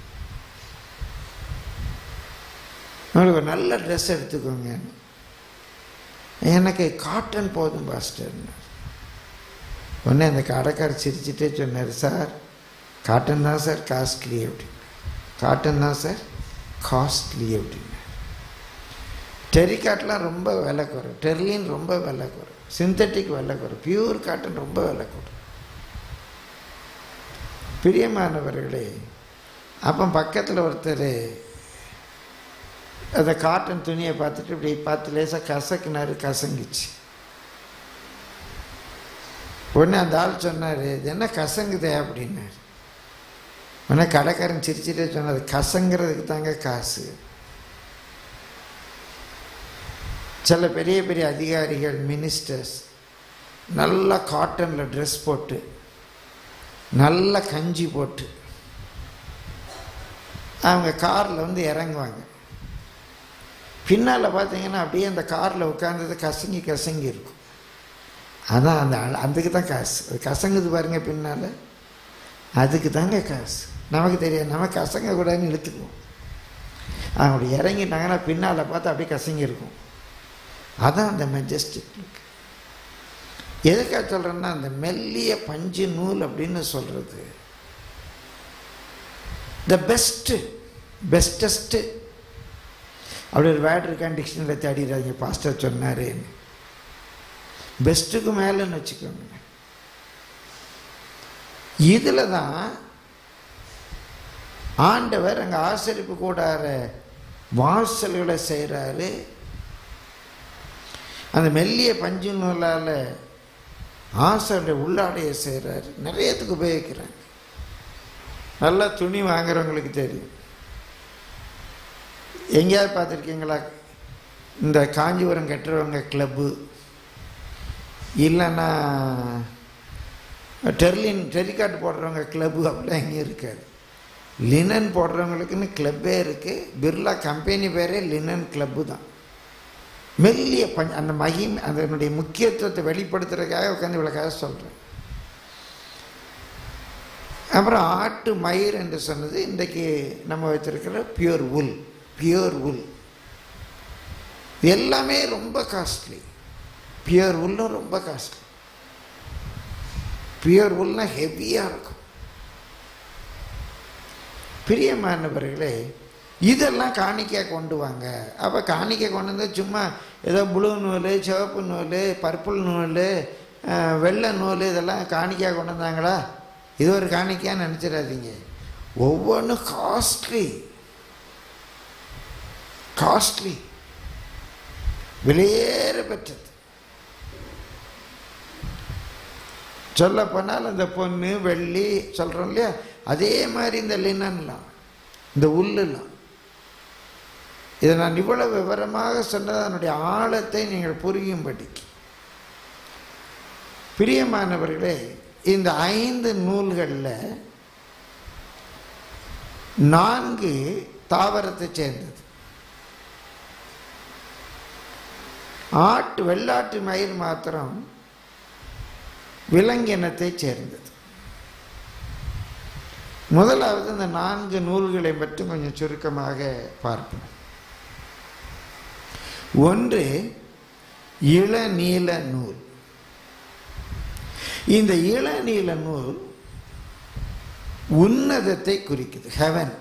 உங்களுக்கு ஒரு நல்ல ட்ரெஸ் எடுத்துக்கோங்க எனக்கு காட்டன் போதும் பாஸ்டர்னார் உடனே அந்த கடைக்காரர் சிரிச்சுட்டே சொன்னார் சார் காட்டன் தான் சார் காஸ்ட்லி அப்படின்னு காட்டன் தான் சார் காஸ்ட்லி அப்படின்னு டெரிகாட்லாம் ரொம்ப விலை குறைவு டெர்லின் ரொம்ப விலை குறைவு சிந்தட்டிக் விலை குறைவு பியூர் காட்டன் ரொம்ப விலை குறைவு பிரியமானவர்களே அப்போ பக்கத்தில் ஒருத்தர் அந்த காட்டன் துணியை பார்த்துட்டு இப்படி பார்த்து லேசாக கசக்குனாரு கசங்கிச்சு உடனே அந்த ஆள் சொன்னார் இது என்ன கசங்குதே அப்படின்னாரு உடனே கடைக்காரன் சிரிச்சுட்டே சொன்னார் கசங்கிறதுக்கு தாங்க காசு சில பெரிய பெரிய அதிகாரிகள் மினிஸ்டர்ஸ் நல்லா காட்டனில் ட்ரெஸ் போட்டு நல்ல கஞ்சி போட்டு அவங்க காரில் வந்து இறங்குவாங்க பின்னால் பார்த்தீங்கன்னா அப்படியே அந்த காரில் உட்காந்தது கசங்கி கசங்கி இருக்கும் அதான் அந்த அதுக்கு தான் காசு அது கசங்குது பாருங்க பின்னால் அதுக்கு தாங்க காசு நமக்கு தெரியாது நம்ம கசங்க கூடாதுன்னு இழுத்துக்குவோம் அப்படி இறங்கிட்டாங்கன்னா பின்னால் பார்த்து அப்படியே கசங்கி இருக்கும் அதான் அந்த மெஜஸ்டிக் லுக் எதுக்காக சொல்கிறேன்னா அந்த மெல்லிய பஞ்சு நூல் அப்படின்னு சொல்கிறது த பெஸ்ட்டு பெஸ்டஸ்ட்டு அப்படி ஒரு வேர்டு இருக்கான்னு டிக்ஷனரியில் தேடிடுறாங்க பாஸ்டர் சொன்னாருன்னு பெஸ்ட்டுக்கு மேலேன்னு வச்சுக்கோங்க இதில் தான் ஆண்டவர் அங்கே ஆசரிப்பு கூடார வாசல்களை செய்கிறாரு அந்த மெல்லிய பஞ்சு நூலால் ஆசையுடைய உள்ளாடையை செய்கிறாரு நிறையத்துக்கு உபயோகிக்கிறாங்க நல்லா துணி வாங்குறவங்களுக்கு தெரியும் எங்கேயாவது பார்த்துருக்கீங்களா இந்த காஞ்சிபுரம் கட்டுறவங்க கிளப்பு இல்லைன்னா டெர்லின் டெரிகாட் போடுறவங்க கிளப்பு அப்படிலாம் எங்கேயும் இருக்காது லினன் போடுறவங்களுக்குன்னு கிளப்பே இருக்குது பிர்லா கம்பெனி பேரே லினன் கிளப்பு தான் மெல்லிய பஞ் அந்த மகிம் அதனுடைய முக்கியத்துவத்தை வெளிப்படுத்துறதுக்காக உட்காந்து இவ்வளோக்காக சொல்கிறேன் அப்புறம் ஆட்டு மயிர் என்று சொன்னது இன்றைக்கு நம்ம வச்சிருக்கிற பியூர் உல் பியூர் உல் எல்லாமே ரொம்ப காஸ்ட்லி பியூர் உல்லும் ரொம்ப காஸ்ட்லி பியூர் உல்னா ஹெவியாக இருக்கும் பிரியமானவர்களே இதெல்லாம் காணிக்கையாக கொண்டு வாங்க அப்போ காணிக்கை கொண்டு வந்து சும்மா ஏதோ ப்ளூ நூல் சிவப்பு நூல் பர்பிள் நூல் வெள்ளை நூல் இதெல்லாம் காணிக்கையாக கொண்டு வந்தாங்களா இது ஒரு காணிக்கையாக நினச்சிடாதீங்க ஒவ்வொன்றும் காஸ்ட்லி காஸ்ட்லி விலையேற பெற்றது சொல்லப்போனால் அந்த பொண்ணு வெள்ளி சொல்கிறோம் இல்லையா அதே மாதிரி இந்த லினன்லாம் இந்த உள்ளெல்லாம் இதை நான் இவ்வளவு விவரமாக சொன்னது அதனுடைய ஆழத்தை நீங்கள் புரியும்படிக்கு பிரியமானவர்களே இந்த ஐந்து நூல்களில் நான்கு தாவரத்தை சேர்ந்தது ஆட்டு வெள்ளாட்டு மயிர் மாத்திரம் விலங்கினத்தை சேர்ந்தது முதலாவது இந்த நான்கு நூல்களை மட்டும் கொஞ்சம் சுருக்கமாக பார்ப்போம் ஒன்று இளநீல நூல் இந்த இளநீல நூல் உன்னதத்தை குறிக்குது ஹெவன்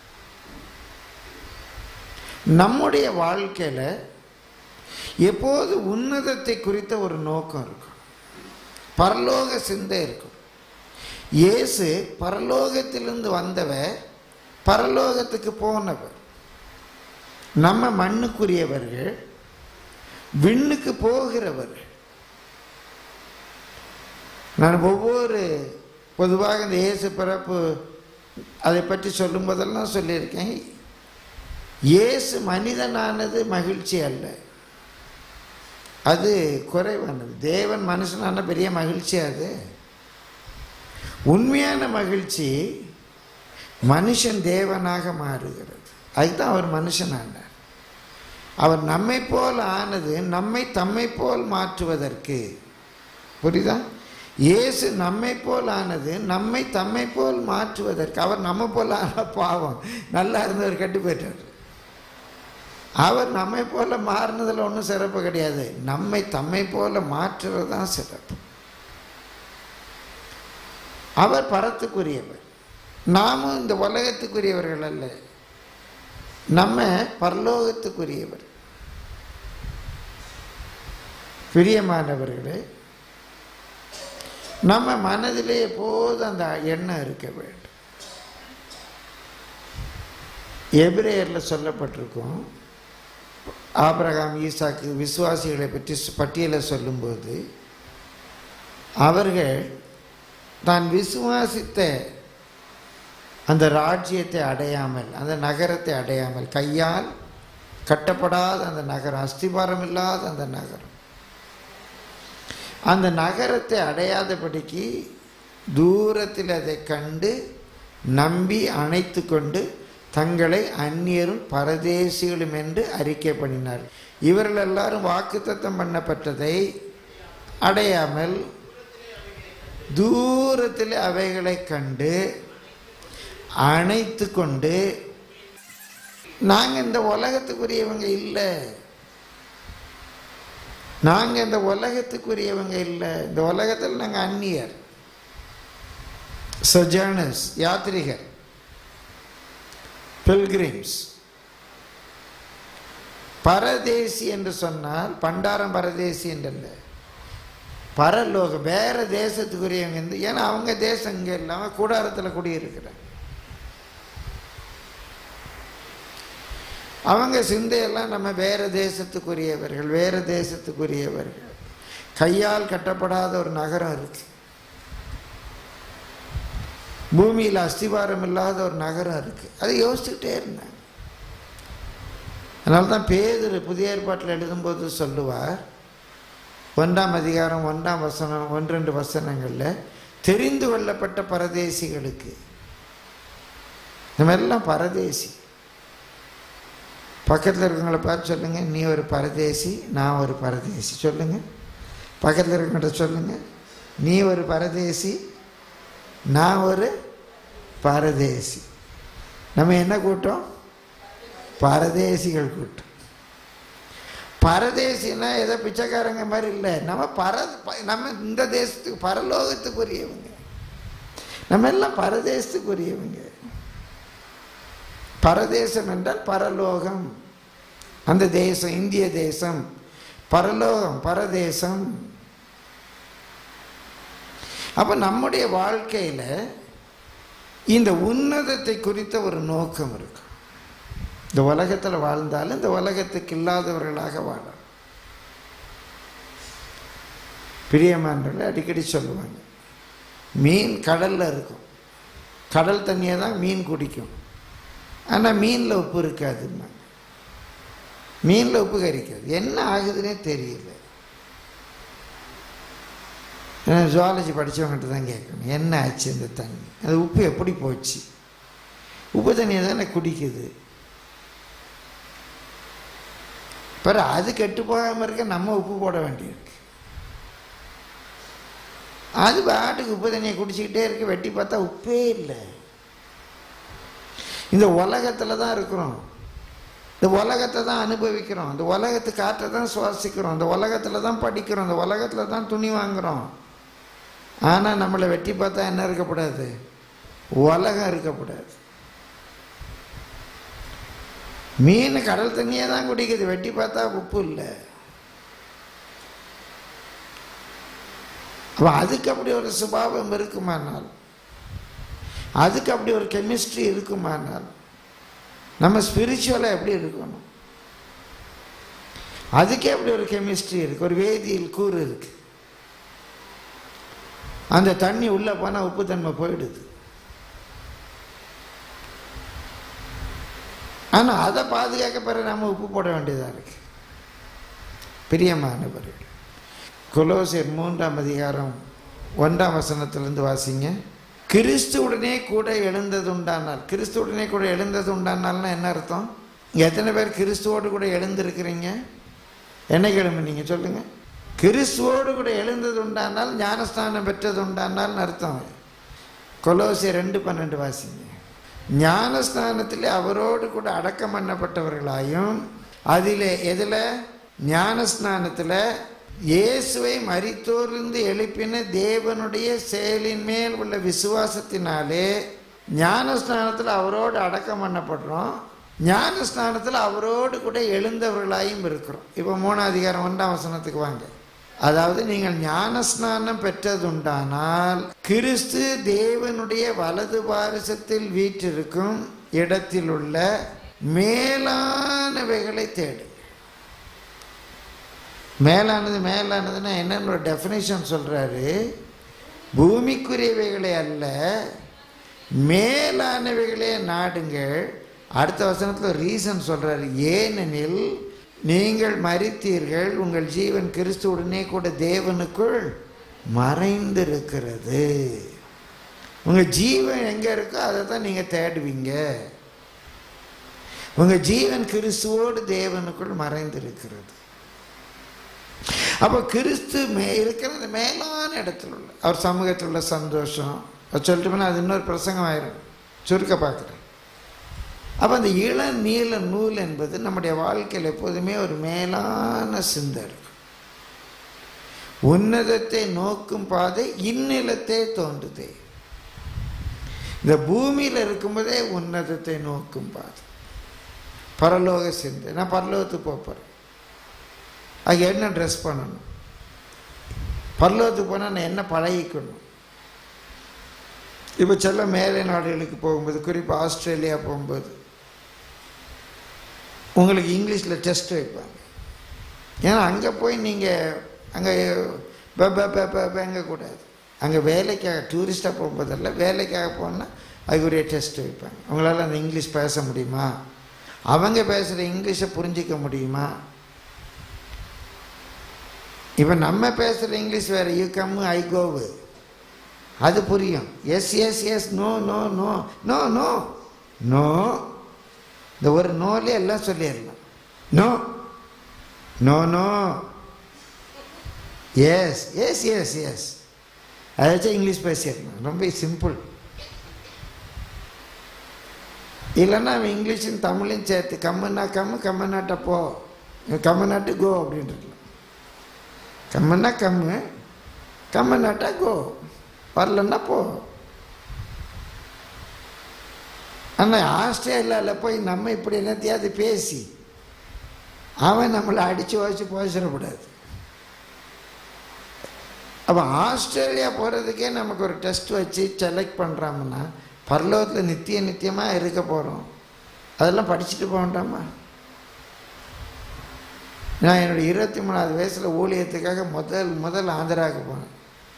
நம்முடைய வாழ்க்கையில் எப்போது உன்னதத்தை குறித்த ஒரு நோக்கம் இருக்கும் பரலோக சிந்தை இருக்கும் இயேசு பரலோகத்திலிருந்து வந்தவர் பரலோகத்துக்கு போனவர் நம்ம மண்ணுக்குரியவர்கள் விண்ணுக்கு போகிறவர்கள் நான் ஒவ்வொரு பொதுவாக இந்த இயேசு பிறப்பு அதை பற்றி சொல்லும் போதெல்லாம் சொல்லியிருக்கேன் இயேசு மனிதனானது மகிழ்ச்சி அல்ல அது குறைவானது தேவன் மனுஷனான பெரிய மகிழ்ச்சி அது உண்மையான மகிழ்ச்சி மனுஷன் தேவனாக மாறுகிறது அதுதான் அவர் மனுஷனானார் அவர் நம்மை போல் ஆனது நம்மை தம்மை போல் மாற்றுவதற்கு புரியுதா இயேசு நம்மை போல் ஆனது நம்மை தம்மை போல் மாற்றுவதற்கு அவர் நம்ம போல் ஆன பாவம் நல்லா இருந்தவர் கட்டு போயிட்டார் அவர் நம்மை போல மாறினதில் ஒன்றும் சிறப்பு கிடையாது நம்மை தம்மை போல மாற்றுறது தான் சிறப்பு அவர் பரத்துக்குரியவர் நாமும் இந்த உலகத்துக்குரியவர்கள் அல்ல நம்ம பரலோகத்துக்குரியவர் பிரியமானவர்களே நம்ம மனதிலே எப்போதும் அந்த எண்ணம் இருக்க வேண்டும் எபிரேயரில் சொல்லப்பட்டிருக்கும் ஆபிரகாம் ஈசாக்கு விசுவாசிகளை பற்றி பட்டியலை சொல்லும்போது அவர்கள் தான் விசுவாசித்த அந்த ராஜ்யத்தை அடையாமல் அந்த நகரத்தை அடையாமல் கையால் கட்டப்படாத அந்த நகரம் அஸ்திபாரம் இல்லாத அந்த நகரம் அந்த நகரத்தை அடையாதபடிக்கு தூரத்தில் அதை கண்டு நம்பி அணைத்து கொண்டு தங்களை அந்நியரும் பரதேசிகளும் என்று அறிக்கை பண்ணினார் இவர்கள் எல்லாரும் வாக்குத்தத்தம் பண்ணப்பட்டதை அடையாமல் தூரத்தில் அவைகளை கண்டு அணைத்து கொண்டு நாங்கள் இந்த உலகத்துக்குரியவங்க இல்லை நாங்கள் இந்த உலகத்துக்குரியவங்க இல்லை இந்த உலகத்தில் நாங்கள் அந்நியர் சொஜர்னஸ் யாத்ரிகர் பில்கிரிம்ஸ் பரதேசி என்று சொன்னால் பண்டாரம் பரதேசி என்றல்ல பரலோகம் வேற தேசத்துக்குரியவங்க இருந்து ஏன்னா அவங்க தேசம் இங்கே இல்லாமல் கூடாரத்தில் குடியிருக்கிறாங்க அவங்க சிந்தையெல்லாம் நம்ம வேற தேசத்துக்குரியவர்கள் வேற தேசத்துக்குரியவர்கள் கையால் கட்டப்படாத ஒரு நகரம் இருக்கு பூமியில் அஸ்திவாரம் இல்லாத ஒரு நகரம் இருக்கு அதை யோசிச்சுக்கிட்டே இருந்தாங்க அதனால தான் பேதர் புதிய ஏற்பாட்டில் எழுதும்போது சொல்லுவார் ஒன்றாம் அதிகாரம் ஒன்றாம் வசனம் ஒன்றெண்டு வசனங்களில் தெரிந்து கொள்ளப்பட்ட பரதேசிகளுக்கு நம்ம எல்லாம் பரதேசி பக்கத்தில் இருக்கவங்கள பார்த்து சொல்லுங்கள் நீ ஒரு பரதேசி நான் ஒரு பரதேசி சொல்லுங்கள் பக்கத்தில் இருக்கவங்கள்ட்ட சொல்லுங்கள் நீ ஒரு பரதேசி நான் ஒரு பரதேசி நம்ம என்ன கூட்டம் பரதேசிகள் கூட்டம் பரதேசினா ஏதோ பிச்சைக்காரங்க மாதிரி இல்லை நம்ம பர நம்ம இந்த தேசத்துக்கு பரலோகத்துக்குரியவங்க நம்ம எல்லாம் பரதேசத்துக்குரியவங்க பரதேசம் என்றால் பரலோகம் அந்த தேசம் இந்திய தேசம் பரலோகம் பரதேசம் அப்போ நம்முடைய வாழ்க்கையில் இந்த உன்னதத்தை குறித்த ஒரு நோக்கம் இருக்கு இந்த உலகத்தில் வாழ்ந்தாலும் இந்த உலகத்துக்கு இல்லாதவர்களாக வாழ பிரியமானவர்கள் அடிக்கடி சொல்லுவாங்க மீன் கடலில் இருக்கும் கடல் தண்ணியை தான் மீன் குடிக்கும் ஆனால் மீனில் உப்பு இருக்காதுமா மீனில் உப்பு கறிக்காது என்ன ஆகுதுன்னே தெரியல ஜுவாலஜி படித்தவங்ககிட்ட தான் கேட்கணும் என்ன ஆச்சு இந்த தண்ணி அது உப்பு எப்படி போச்சு உப்பு தண்ணியை தானே குடிக்குது பிறகு அது கெட்டு போகாமல் இருக்க நம்ம உப்பு போட வேண்டியிருக்கு அது பாட்டுக்கு உப்பு தண்ணியை குடிச்சிக்கிட்டே இருக்கு வெட்டி பார்த்தா உப்பே இல்லை இந்த உலகத்தில் தான் இருக்கிறோம் இந்த உலகத்தை தான் அனுபவிக்கிறோம் இந்த உலகத்து காற்றை தான் சுவாசிக்கிறோம் இந்த உலகத்தில் தான் படிக்கிறோம் இந்த உலகத்தில் தான் துணி வாங்குகிறோம் ஆனால் நம்மளை வெட்டி பார்த்தா என்ன இருக்கக்கூடாது உலகம் இருக்கக்கூடாது மீன் கடல் தண்ணியே தான் குடிக்குது வெட்டி பார்த்தா உப்பு இல்லை அப்போ அதுக்கு அப்படி ஒரு சுபாவம் இருக்குமானால் அதுக்கு அப்படி ஒரு கெமிஸ்ட்ரி இருக்குமானால் நம்ம ஸ்பிரிச்சுவலாக எப்படி இருக்கணும் அதுக்கே அப்படி ஒரு கெமிஸ்ட்ரி இருக்கு ஒரு வேதியியல் கூறு இருக்கு அந்த தண்ணி உள்ளே போனால் உப்புத்தன்மை போயிடுது ஆனால் அதை பாதுகாக்க பிறகு நம்ம உப்பு போட வேண்டியதாக இருக்கு பிரியமானவர்கள் கொலோசியர் மூன்றாம் அதிகாரம் ஒன்றாம் வசனத்திலிருந்து வாசிங்க கிறிஸ்துவுடனே கூட எழுந்தது உண்டானால் கிறிஸ்துவுடனே கூட எழுந்தது உண்டானால்னா என்ன அர்த்தம் இங்கே எத்தனை பேர் கிறிஸ்துவோடு கூட எழுந்திருக்கிறீங்க என்ன கிழமை நீங்கள் சொல்லுங்கள் கிறிஸ்துவோடு கூட எழுந்தது உண்டானால் ஞானஸ்தானம் பெற்றது உண்டானால்னு அர்த்தம் கொலோசிய ரெண்டு பன்னெண்டு வாசிங்க ஞானஸ்தானத்தில் அவரோடு கூட அடக்கம் பண்ணப்பட்டவர்களாயும் அதில் எதில் ஞானஸ்நானத்தில் இயேசுவை மரித்தோரிலிருந்து எழுப்பின தேவனுடைய செயலின் மேல் உள்ள விசுவாசத்தினாலே ஞானஸ்நானத்தில் அவரோடு அடக்கம் பண்ணப்படுறோம் ஞானஸ்நானத்தில் அவரோடு கூட எழுந்தவர்களாயும் இருக்கிறோம் இப்போ மூணாம் அதிகாரம் ஒன்றாம் வசனத்துக்கு வாங்க அதாவது நீங்கள் ஞானஸ்நானம் பெற்றதுண்டானால் கிறிஸ்து தேவனுடைய வலது பாரசத்தில் வீற்றிருக்கும் இடத்தில் உள்ள மேலானவைகளை தேடு மேலானது மேலானதுன்னா என்னன்னு ஒரு டெஃபினேஷன் சொல்கிறாரு பூமிக்குரியவைகளை அல்ல மேலானவைகளே நாடுங்கள் அடுத்த வசனத்தில் ரீசன் சொல்கிறாரு ஏனெனில் நீங்கள் மறித்தீர்கள் உங்கள் ஜீவன் கிறிஸ்துவுடனே கூட தேவனுக்குள் மறைந்திருக்கிறது உங்கள் ஜீவன் எங்கே இருக்கோ அதை தான் நீங்கள் தேடுவீங்க உங்கள் ஜீவன் கிறிஸ்துவோடு தேவனுக்குள் மறைந்திருக்கிறது அப்போ கிறிஸ்து மே இருக்கிறது மேலான இடத்துல உள்ள அவர் சமூகத்தில் உள்ள சந்தோஷம் அது சொல்லிட்டு போனால் அது இன்னொரு பிரசங்கம் ஆயிரும் சுருக்க பார்க்குறேன் அப்போ அந்த இள நீல நூல் என்பது நம்முடைய வாழ்க்கையில் எப்போதுமே ஒரு மேலான சிந்தை இருக்கும் உன்னதத்தை நோக்கும் பாதை இந்நிலத்தே தோன்றுதே இந்த பூமியில் இருக்கும்போதே உன்னதத்தை நோக்கும் பாதை பரலோக சிந்தை நான் பரலோகத்துக்கு போகிறேன் அது என்ன ட்ரெஸ் பண்ணணும் பரலோகத்துக்கு போனால் நான் என்ன பழகிக்கணும் இப்போ சில மேலை நாடுகளுக்கு போகும்போது குறிப்பாக ஆஸ்திரேலியா போகும்போது உங்களுக்கு இங்கிலீஷில் டெஸ்ட் வைப்பாங்க ஏன்னா அங்கே போய் நீங்கள் அங்கே கூடாது அங்கே வேலைக்காக டூரிஸ்டாக போகும்போதல்ல வேலைக்காக போனால் அதுக்குரிய டெஸ்ட் வைப்பாங்க அவங்களால அந்த இங்கிலீஷ் பேச முடியுமா அவங்க பேசுகிற இங்கிலீஷை புரிஞ்சிக்க முடியுமா இப்போ நம்ம பேசுகிற இங்கிலீஷ் வேறு யூ கம் ஐ கோவு அது புரியும் yes yes yes no no no no no no இந்த ஒரு நோலே எல்லாம் சொல்லிடலாம் no no no yes yes yes yes அதாச்சும் இங்கிலீஷ் பேசிடலாம் ரொம்ப சிம்பிள் இல்லைன்னா அவன் இங்கிலீஷும் தமிழையும் சேர்த்து கம்மன்னா கம்மு கம்மநாட்டை போ கம்மநாட்டு கோ அப்படின்ட்டு கம்மன்னா கம்மு கம்மநாட்டா கோ வரலன்னா போ ஆனால் ஆஸ்திரேலியாவில் போய் நம்ம இப்படி என்னத்தையாவது பேசி அவன் நம்மளை அடித்து வச்சு பேசிடக்கூடாது அப்போ ஆஸ்திரேலியா போகிறதுக்கே நமக்கு ஒரு டெஸ்ட் வச்சு செலக்ட் பண்ணுறாங்கன்னா பரலோகத்தில் நித்திய நித்தியமாக இருக்க போகிறோம் அதெல்லாம் படிச்சுட்டு போக வேண்டாமா நான் என்னுடைய இருபத்தி மூணாவது வயசில் ஊழியத்துக்காக முதல் முதல் ஆந்திராவுக்கு போனேன்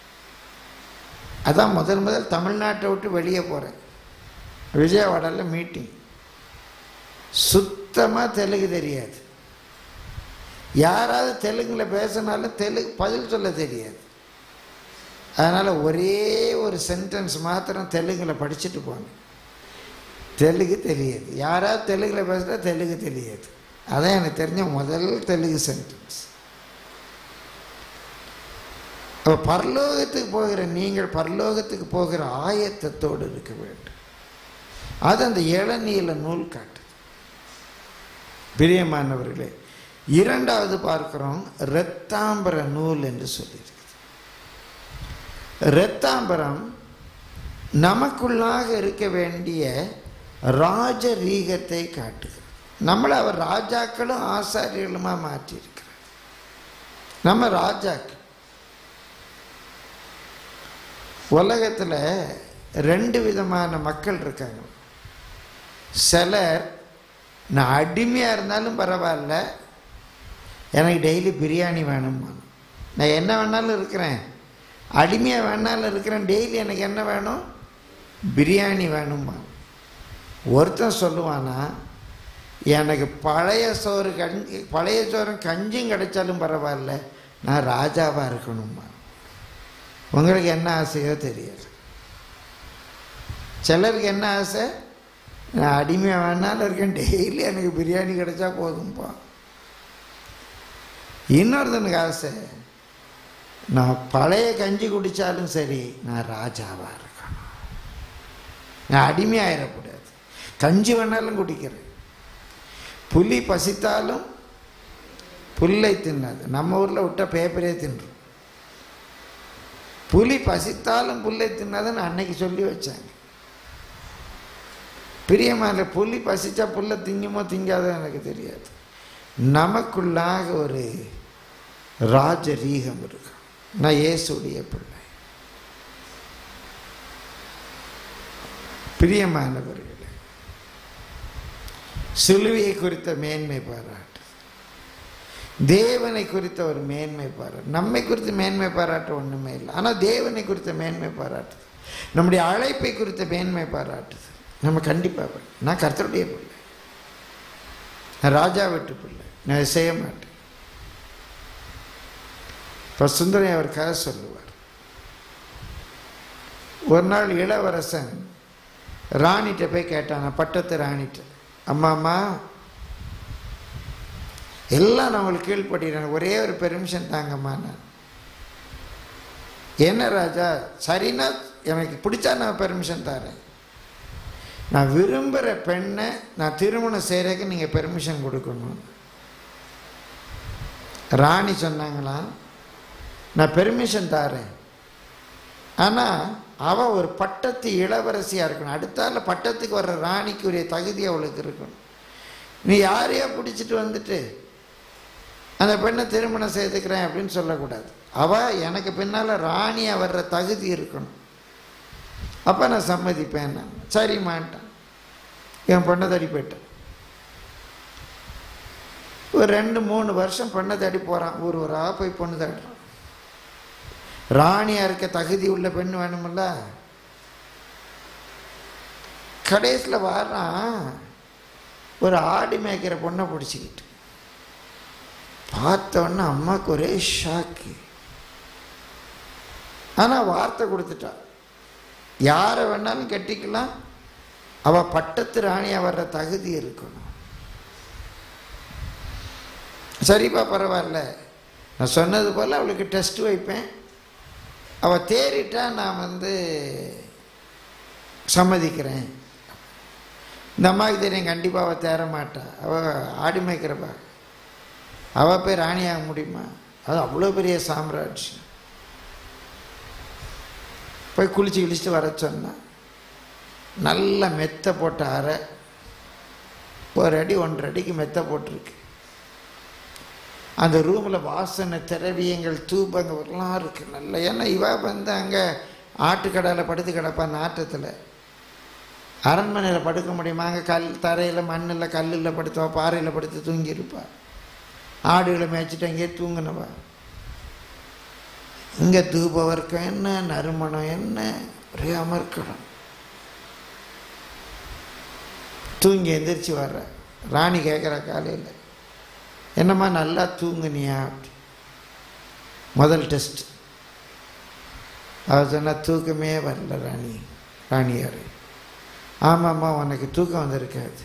அதான் முதல் முதல் தமிழ்நாட்டை விட்டு வெளியே போகிறேன் விஜயவாடாவில் மீட்டிங் சுத்தமாக தெலுங்கு தெரியாது யாராவது தெலுங்கில் பேசினாலும் தெலுங்கு பதில் சொல்ல தெரியாது அதனால் ஒரே ஒரு சென்டென்ஸ் மாத்திரம் தெலுங்கில் படிச்சுட்டு போனேன் தெலுங்கு தெரியாது யாராவது தெலுங்கில் பேசுகிறா தெலுங்கு தெரியாது அதான் எனக்கு தெரிஞ்ச முதல் தெலுங்கு சென்டென்ஸ் அப்போ பரலோகத்துக்கு போகிற நீங்கள் பரலோகத்துக்கு போகிற ஆயத்தத்தோடு இருக்க வேண்டும் அது அந்த இளநீல நூல் காட்டுது பிரியமானவர்களே இரண்டாவது பார்க்கிறோம் இரத்தாம்பர நூல் என்று சொல்லியிருக்கு இரத்தாம்பரம் நமக்குள்ளாக இருக்க வேண்டிய ராஜரீகத்தை காட்டுகிறது நம்மளை அவர் ராஜாக்களும் ஆசாரியர்களுமா மாற்றியிருக்கிறார் நம்ம ராஜாக்கள் உலகத்தில் ரெண்டு விதமான மக்கள் இருக்காங்க சிலர் நான் அடிமையாக இருந்தாலும் பரவாயில்ல எனக்கு டெய்லி பிரியாணி வேணும்மா நான் என்ன வேணாலும் இருக்கிறேன் அடிமையாக வேணாலும் இருக்கிறேன் டெய்லி எனக்கு என்ன வேணும் பிரியாணி வேணும்மா ஒருத்தன் சொல்லுவானா எனக்கு பழைய சோறு கஞ்சி பழைய சோறும் கஞ்சியும் கிடைச்சாலும் பரவாயில்ல நான் ராஜாவாக இருக்கணும்மா உங்களுக்கு என்ன ஆசையோ தெரியாது சிலருக்கு என்ன ஆசை நான் அடிமையாக வேணாலும் இருக்கேன் டெய்லி எனக்கு பிரியாணி கிடைச்சா போதும்பா இன்னொருத்தனுக்கு ஆசை நான் பழைய கஞ்சி குடித்தாலும் சரி நான் ராஜாவாக இருக்கணும் நான் அடிமையாயிடக்கூடாது கஞ்சி வேணாலும் குடிக்கிறேன் புலி பசித்தாலும் புல்லை தின்னாது நம்ம ஊரில் விட்ட பேப்பரே தின்றும் புலி பசித்தாலும் புல்லை தின்னாதுன்னு அன்னைக்கு சொல்லி வச்சாங்க பிரியமான புலி பசிச்சா புல்லை திங்குமோ திங்காதோ எனக்கு தெரியாது நமக்குள்ளாக ஒரு ராஜரீகம் இருக்கு நான் இயேசுடைய பிள்ளை பிரியமானவர்களே சிலுவையை குறித்த மேன்மை பாராட்டு தேவனை குறித்த ஒரு மேன்மை பாராட்டு நம்மை குறித்து மேன்மை பாராட்ட ஒன்றுமே இல்லை ஆனால் தேவனை குறித்த மேன்மை பாராட்டுது நம்முடைய அழைப்பை குறித்த மேன்மை பாராட்டுது நம்ம கண்டிப்பாக நான் கர்த்தருடைய பிள்ளை நான் ராஜா வீட்டு பிள்ளை நான் இதை செய்ய மாட்டேன் இப்போ சுந்தரி அவர் கதை சொல்லுவார் ஒரு நாள் இளவரசன் ராணிகிட்ட போய் கேட்டான் பட்டத்து ராணிகிட்ட அம்மா அம்மா எல்லாம் நம்மளுக்கு கீழ்படுகிறேன் ஒரே ஒரு பெர்மிஷன் தாங்கம்மா நான் என்ன ராஜா சரின்னா எனக்கு பிடிச்சா நான் பெர்மிஷன் தரேன் நான் விரும்புகிற பெண்ணை நான் திருமணம் செய்கிறதுக்கு நீங்கள் பெர்மிஷன் கொடுக்கணும் ராணி சொன்னாங்களாம் நான் பெர்மிஷன் தரேன் ஆனால் அவள் ஒரு பட்டத்து இளவரசியாக இருக்கணும் அடுத்தால பட்டத்துக்கு வர்ற ராணிக்குரிய தகுதி அவளுக்கு இருக்கணும் நீ யாரையோ பிடிச்சிட்டு வந்துட்டு அந்த பெண்ணை திருமணம் செய்துக்கிறேன் அப்படின்னு சொல்லக்கூடாது அவள் எனக்கு பின்னால் ராணியாக வர்ற தகுதி இருக்கணும் அப்போ நான் சம்மதிப்பேன் நான் சரிம்மான்ட்டான் என் பொண்ணை தேடி போயிட்டேன் ஒரு ரெண்டு மூணு வருஷம் பொண்ணை தேடி போகிறான் ஊர் ஊராக போய் பொண்ணு தேடுறான் ராணியாக இருக்க தகுதி உள்ள பெண் வேணுமில்ல கடைசியில் வர்றான் ஒரு ஆடி மேய்க்கிற பொண்ணை பிடிச்சிக்கிட்டு பார்த்தோன்னே அம்மாவுக்கு ஒரே ஷாக்கு ஆனால் வார்த்தை கொடுத்துட்டா யாரை வேணாலும் கட்டிக்கலாம் அவள் பட்டத்து ராணியாக வர்ற தகுதி இருக்கணும் சரிப்பா பரவாயில்ல நான் சொன்னது போல் அவளுக்கு டெஸ்ட் வைப்பேன் அவள் தேறிட்டா நான் வந்து சம்மதிக்கிறேன் இந்த அம்மாவுக்கு தெரியும் கண்டிப்பாக அவள் தேர மாட்டா அவள் ஆடி மேய்க்கிறப்பா அவள் போய் ராணியாக முடியுமா அது அவ்வளோ பெரிய சாம்ராஜ்யம் போய் குளிச்சு கிழிச்சிட்டு வர சொன்னான் நல்ல மெத்த போட்ட அறை ஒரு அடி ஒன்றரை அடிக்கு மெத்த போட்டிருக்கு அந்த ரூமில் வாசனை திரவியங்கள் தூபங்கள் எல்லாம் இருக்கு நல்ல ஏன்னா இவ வந்து அங்கே ஆட்டுக்கடையில் படுத்து கிடப்பா நாட்டத்தில் அரண்மனையில் படுக்க முடியுமா அங்கே கல் தரையில் மண்ணில் கல்லில் படுத்தவா பாறையில் படுத்து தூங்கியிருப்பா ஆடுகளை மேய்ச்சிட்டு அங்கேயே தூங்கினவா இங்கே தூப வர்க்கம் என்ன நறுமணம் என்ன ஒரே அமர்க்கணும் தூங்கி எந்திரிச்சு வர்ற ராணி கேட்குற காலையில் என்னம்மா நல்லா தூங்குனியா அப்படி முதல் டெஸ்ட் அவர் சொன்னா தூக்கமே வரல ராணி ராணியார் ஆமாம்மா உனக்கு தூக்கம் வந்திருக்காது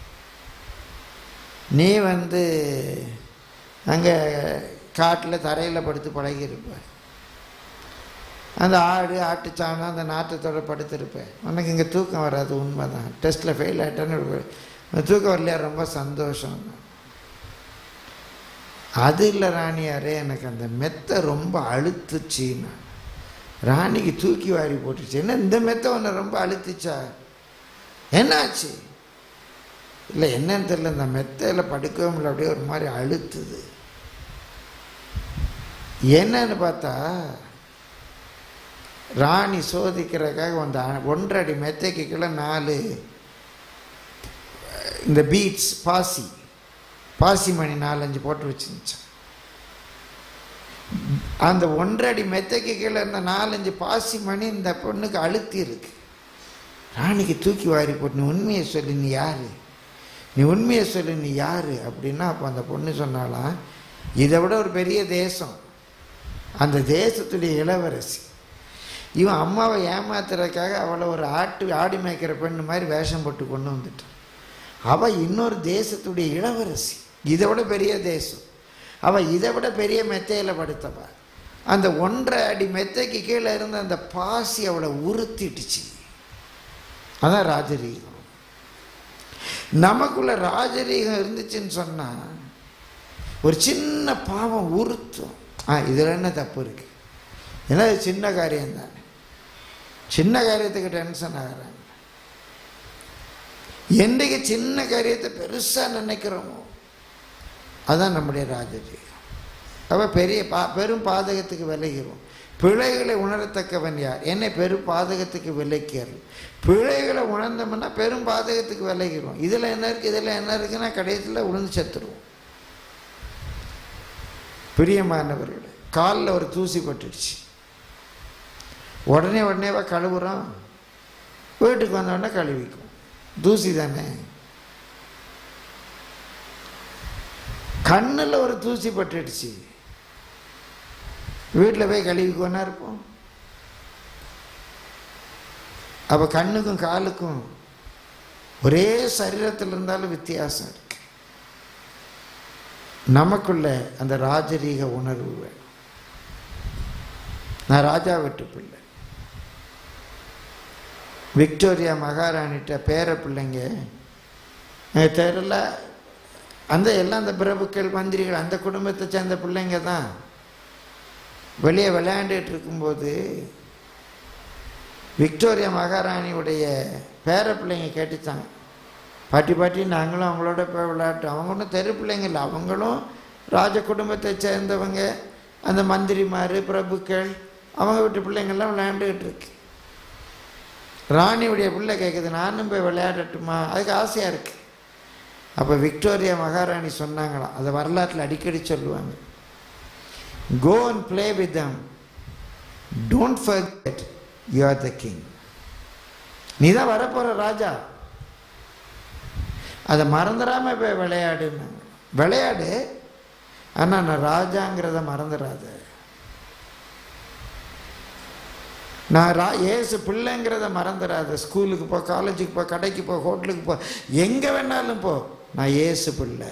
நீ வந்து அங்கே காட்டில் தரையில் படுத்து பழகியிருப்ப அந்த ஆடு ஆட்டுச்சாணம் அந்த நாட்டத்தோட படுத்திருப்பேன் உனக்கு இங்கே தூக்கம் வராது உண்மைதான் டெஸ்ட்டில் ஃபெயில் ஆகிட்டேன்னு தூக்கம் வரலையா ரொம்ப சந்தோஷம் அது இல்லை ராணியாரே எனக்கு அந்த மெத்தை ரொம்ப அழுத்துச்சின்னா ராணிக்கு தூக்கி வாரி போட்டுச்சு என்ன இந்த மெத்தை உன்னை ரொம்ப அழுத்துச்சா என்னாச்சு இல்லை என்னன்னு தெரியல இந்த மெத்தையில் படுக்கவும் இல்லை அப்படியே ஒரு மாதிரி அழுத்துது என்னன்னு பார்த்தா ராணி சோதிக்கிறதுக்காக அந்த ஒன்றரை அடி மெத்தைக்கு கீழே நாலு இந்த பீட்ஸ் பாசி பாசி மணி நாலஞ்சு போட்டு வச்சுருந்துச்சான் அந்த ஒன்றரை அடி மெத்தைக்கு கீழே இருந்த நாலஞ்சு பாசி மணி இந்த பொண்ணுக்கு அழுத்தி இருக்கு ராணிக்கு தூக்கி வாரி போட்டு நீ உண்மையை சொல்லு நீ யாரு நீ உண்மையை சொல்லு நீ யாரு அப்படின்னா அப்போ அந்த பொண்ணு சொன்னாலாம் இதை விட ஒரு பெரிய தேசம் அந்த தேசத்துடைய இளவரசி இவன் அம்மாவை ஏமாத்துறதுக்காக அவளை ஒரு ஆட்டு ஆடு மேய்க்கிற பெண்ணு மாதிரி வேஷம் போட்டு கொண்டு வந்துட்டான் அவள் இன்னொரு தேசத்துடைய இளவரசி இதை விட பெரிய தேசம் அவள் இதை விட பெரிய மெத்தையில் படுத்தவ அந்த ஒன்றரை அடி மெத்தைக்கு கீழே இருந்த அந்த பாசி அவளை உறுத்திட்டுச்சு அதான் ராஜரீகம் நமக்குள்ள ராஜரீகம் இருந்துச்சுன்னு சொன்னால் ஒரு சின்ன பாவம் உறுத்தும் ஆ இதில் என்ன தப்பு இருக்கு ஏன்னா இது சின்ன காரியம் தானே சின்ன காரியத்துக்கு டென்ஷன் ஆகிறாங்க என்றைக்கு சின்ன காரியத்தை பெருசாக நினைக்கிறோமோ அதான் நம்முடைய ராஜரீகம் அப்போ பெரிய பா பெரும் பாதகத்துக்கு விலகிறோம் பிழைகளை உணரத்தக்கவன் யார் என்னை பெரும் பாதகத்துக்கு விலக்கிறது பிழைகளை உணர்ந்தோம்னா பெரும் பாதகத்துக்கு விலகிறோம் இதில் என்ன இருக்குது இதில் என்ன இருக்குன்னா கடைசியில் உளுந்து செத்துருவோம் பிரியமானவர்களே காலில் ஒரு தூசி பட்டுடுச்சு உடனே உடனேவா கழுவுறோம் வீட்டுக்கு வந்த உடனே கழுவிக்கும் தூசி தானே கண்ணில் ஒரு தூசி பட்டுடுச்சு வீட்டில் போய் கழுவிக்கோனா இருப்போம் அப்போ கண்ணுக்கும் காலுக்கும் ஒரே சரீரத்தில் இருந்தாலும் வித்தியாசம் இருக்கு நமக்குள்ள அந்த ராஜரீக உணர்வு வேணும் நான் ராஜா வீட்டு பிள்ளை விக்டோரியா மகாராணிட்ட பேர பிள்ளைங்க எனக்கு தெரியல அந்த எல்லாம் அந்த பிரபுக்கள் மந்திரிகள் அந்த குடும்பத்தை சேர்ந்த பிள்ளைங்க தான் வெளியே விளையாண்டுட்டு இருக்கும்போது விக்டோரியா மகாராணியுடைய பேர பிள்ளைங்க கேட்டுச்சாங்க பாட்டி பாட்டி நாங்களும் அவங்களோட போய் விளையாட்டோம் அவங்க ஒன்றும் தெரு பிள்ளைங்க இல்லை அவங்களும் ராஜ குடும்பத்தை சேர்ந்தவங்க அந்த மந்திரிமார் பிரபுக்கள் அவங்க வீட்டு பிள்ளைங்கள்லாம் விளையாண்டுக்கிட்டு இருக்கு ராணியுடைய பிள்ளை கேட்குது நானும் போய் விளையாடட்டுமா அதுக்கு ஆசையாக இருக்கு அப்போ விக்டோரியா மகாராணி சொன்னாங்களாம் அதை வரலாற்றில் அடிக்கடி சொல்லுவாங்க go and play with them don't forget you are the king நீ தான் வரப்போகிற ராஜா அதை மறந்துடாம போய் விளையாடுன்னு விளையாடு ஆனால் நான் ராஜாங்கிறத மறந்துடாத நான் ரா ஏசு பிள்ளைங்கிறத மறந்துடாத ஸ்கூலுக்கு போ காலேஜுக்கு போ கடைக்கு போ ஹோட்டலுக்கு போ எங்கே வேணாலும் போ நான் ஏசு பிள்ளை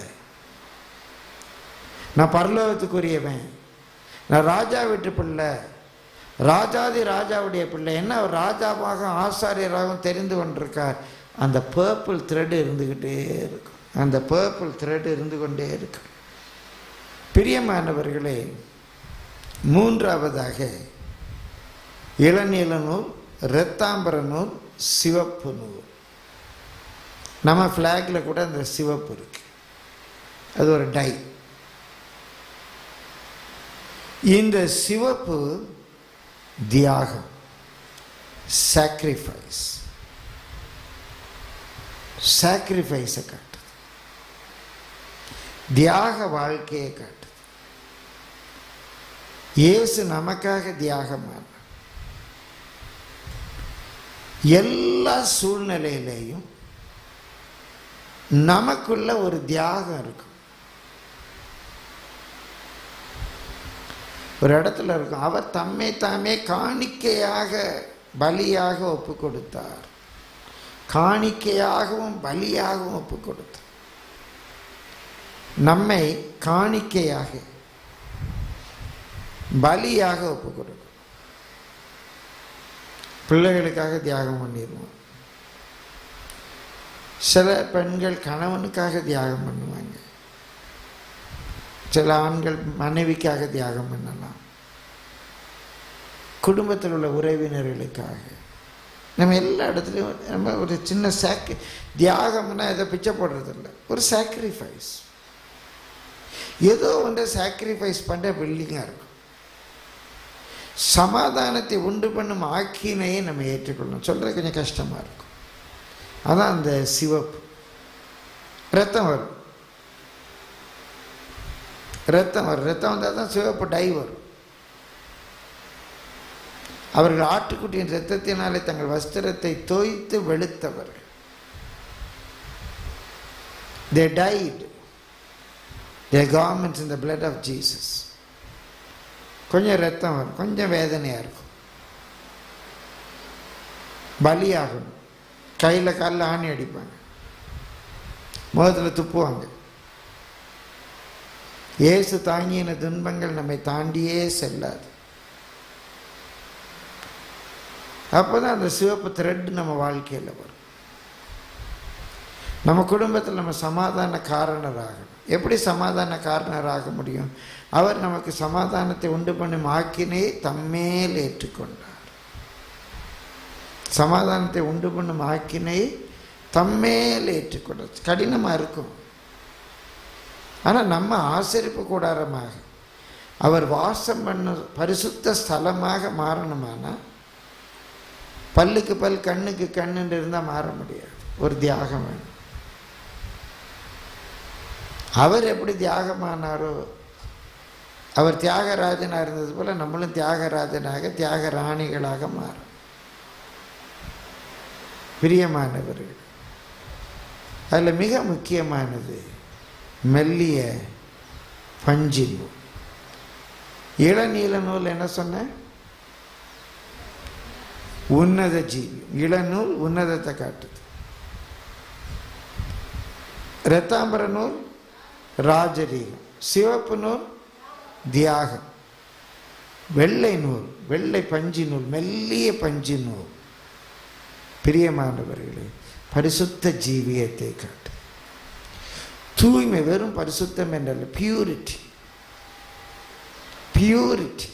நான் பரலோகத்துக்குரியவன் நான் ராஜா வீட்டு பிள்ளை ராஜாதி ராஜாவுடைய பிள்ளை என்ன அவர் ராஜாவாக ஆசாரியராகவும் தெரிந்து கொண்டிருக்கார் அந்த பர்பிள் த்ரெட் இருந்துக்கிட்டே இருக்கும் அந்த பர்பிள் த்ரெட் இருந்து கொண்டே இருக்கும் பிரியமானவர்களே மூன்றாவதாக இளநீல நூல் இரத்தாம்பர நூல் சிவப்பு நூல் நம்ம ஃப்ளாகில் கூட அந்த சிவப்பு இருக்கு அது ஒரு டை இந்த சிவப்பு தியாகம் சாக்ரிஃபைஸ் சாக்ரிஃபைஸை காட்டுது தியாக வாழ்க்கையை காட்டுது இயேசு நமக்காக தியாகமான எல்லா சூழ்நிலையிலையும் நமக்குள்ள ஒரு தியாகம் இருக்கும் ஒரு இடத்துல இருக்கும் அவர் தம்மை தாமே காணிக்கையாக பலியாக ஒப்பு கொடுத்தார் காணிக்கையாகவும் பலியாகவும் ஒப்பு கொடுத்தார் நம்மை காணிக்கையாக பலியாக ஒப்பு கொடுக்கும் பிள்ளைகளுக்காக தியாகம் பண்ணிடுவோம் சில பெண்கள் கணவனுக்காக தியாகம் பண்ணுவாங்க சில ஆண்கள் மனைவிக்காக தியாகம் பண்ணலாம் குடும்பத்தில் உள்ள உறவினர்களுக்காக நம்ம எல்லா இடத்துலையும் நம்ம ஒரு சின்ன சாக்கு தியாகம்னா எதை பிச்சை போடுறதில்ல ஒரு சாக்ரிஃபைஸ் ஏதோ ஒன்றை சாக்ரிஃபைஸ் பண்ணுற பில்டிங்காக இருக்கும் சமாதானத்தை உண்டு பண்ணும் ஆக்கினையை நம்ம ஏற்றுக்கொள்ளணும் சொல்கிறது கொஞ்சம் கஷ்டமாக இருக்கும் அதான் அந்த சிவப்பு ரத்தம் வரும் ரத்தம் வரும் ரத்தம் வந்தால் தான் சிவப்பு டை வரும் அவர்கள் ஆட்டுக்குட்டியின் இரத்தத்தினாலே தங்கள் வஸ்திரத்தை தோய்த்து வெளுத்தவர்கள் they tied they garments in the blood of Jesus கொஞ்சம் ரத்தம் வரும் கொஞ்சம் வேதனையாக இருக்கும் பலியாகணும் கையில் காலில் ஆணி அடிப்பாங்க முகத்தில் துப்புவாங்க இயேசு தாங்கின துன்பங்கள் நம்மை தாண்டியே செல்லாது அப்போ தான் அந்த சிவப்பு த்ரெட் நம்ம வாழ்க்கையில் வரும் நம்ம குடும்பத்தில் நம்ம சமாதான காரணராகணும் எப்படி சமாதான காரணராக முடியும் அவர் நமக்கு சமாதானத்தை உண்டு பண்ணும் ஆக்கினை தம்மேல் ஏற்றுக்கொண்டார் சமாதானத்தை உண்டு பண்ணும் ஆக்கினை தம்மேல் ஏற்றுக்கொண்டார் கடினமாக இருக்கும் ஆனால் நம்ம ஆசரிப்பு கூடாரமாக அவர் வாசம் பண்ண பரிசுத்த ஸ்தலமாக மாறணுமானா பல்லுக்கு பல் கண்ணுக்கு கண்ணுன்னு இருந்தால் மாற முடியாது ஒரு தியாகம் வேணும் அவர் எப்படி தியாகமானாரோ அவர் தியாகராஜனாக இருந்தது போல நம்மளும் தியாகராஜனாக தியாக ராணிகளாக மாறும் பிரியமானவர்கள் அதில் மிக முக்கியமானது மெல்லிய பஞ்சு நூல் இளநீல நூல் என்ன சொன்ன உன்னத ஜீவி இளநூல் உன்னதத்தை காட்டுது இரத்தாம்பர நூல் ராஜரீகம் சிவப்பு நூல் தியாகம் வெள்ளை நூல் வெள்ளை பஞ்சு நூல் மெல்லிய பஞ்சு நூல் பிரியமானவர்களே பரிசுத்த ஜீவியத்தை காட்டு தூய்மை வெறும் பரிசுத்தம் என்றல்ல பியூரிட்டி பியூரிட்டி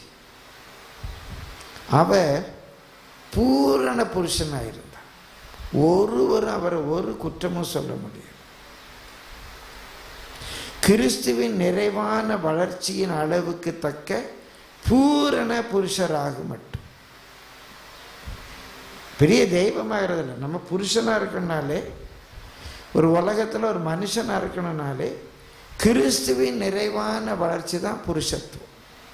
அவர் பூரண புருஷனாக இருந்தார் ஒருவரும் அவரை ஒரு குற்றமும் சொல்ல முடியாது கிறிஸ்துவின் நிறைவான வளர்ச்சியின் அளவுக்கு தக்க பூரண புருஷராக மட்டும் பெரிய தெய்வமாகிறது இல்லை நம்ம புருஷனாக இருக்கணும்னாலே ஒரு உலகத்தில் ஒரு மனுஷனாக இருக்கணும்னாலே கிறிஸ்துவின் நிறைவான வளர்ச்சி தான் புருஷத்துவம்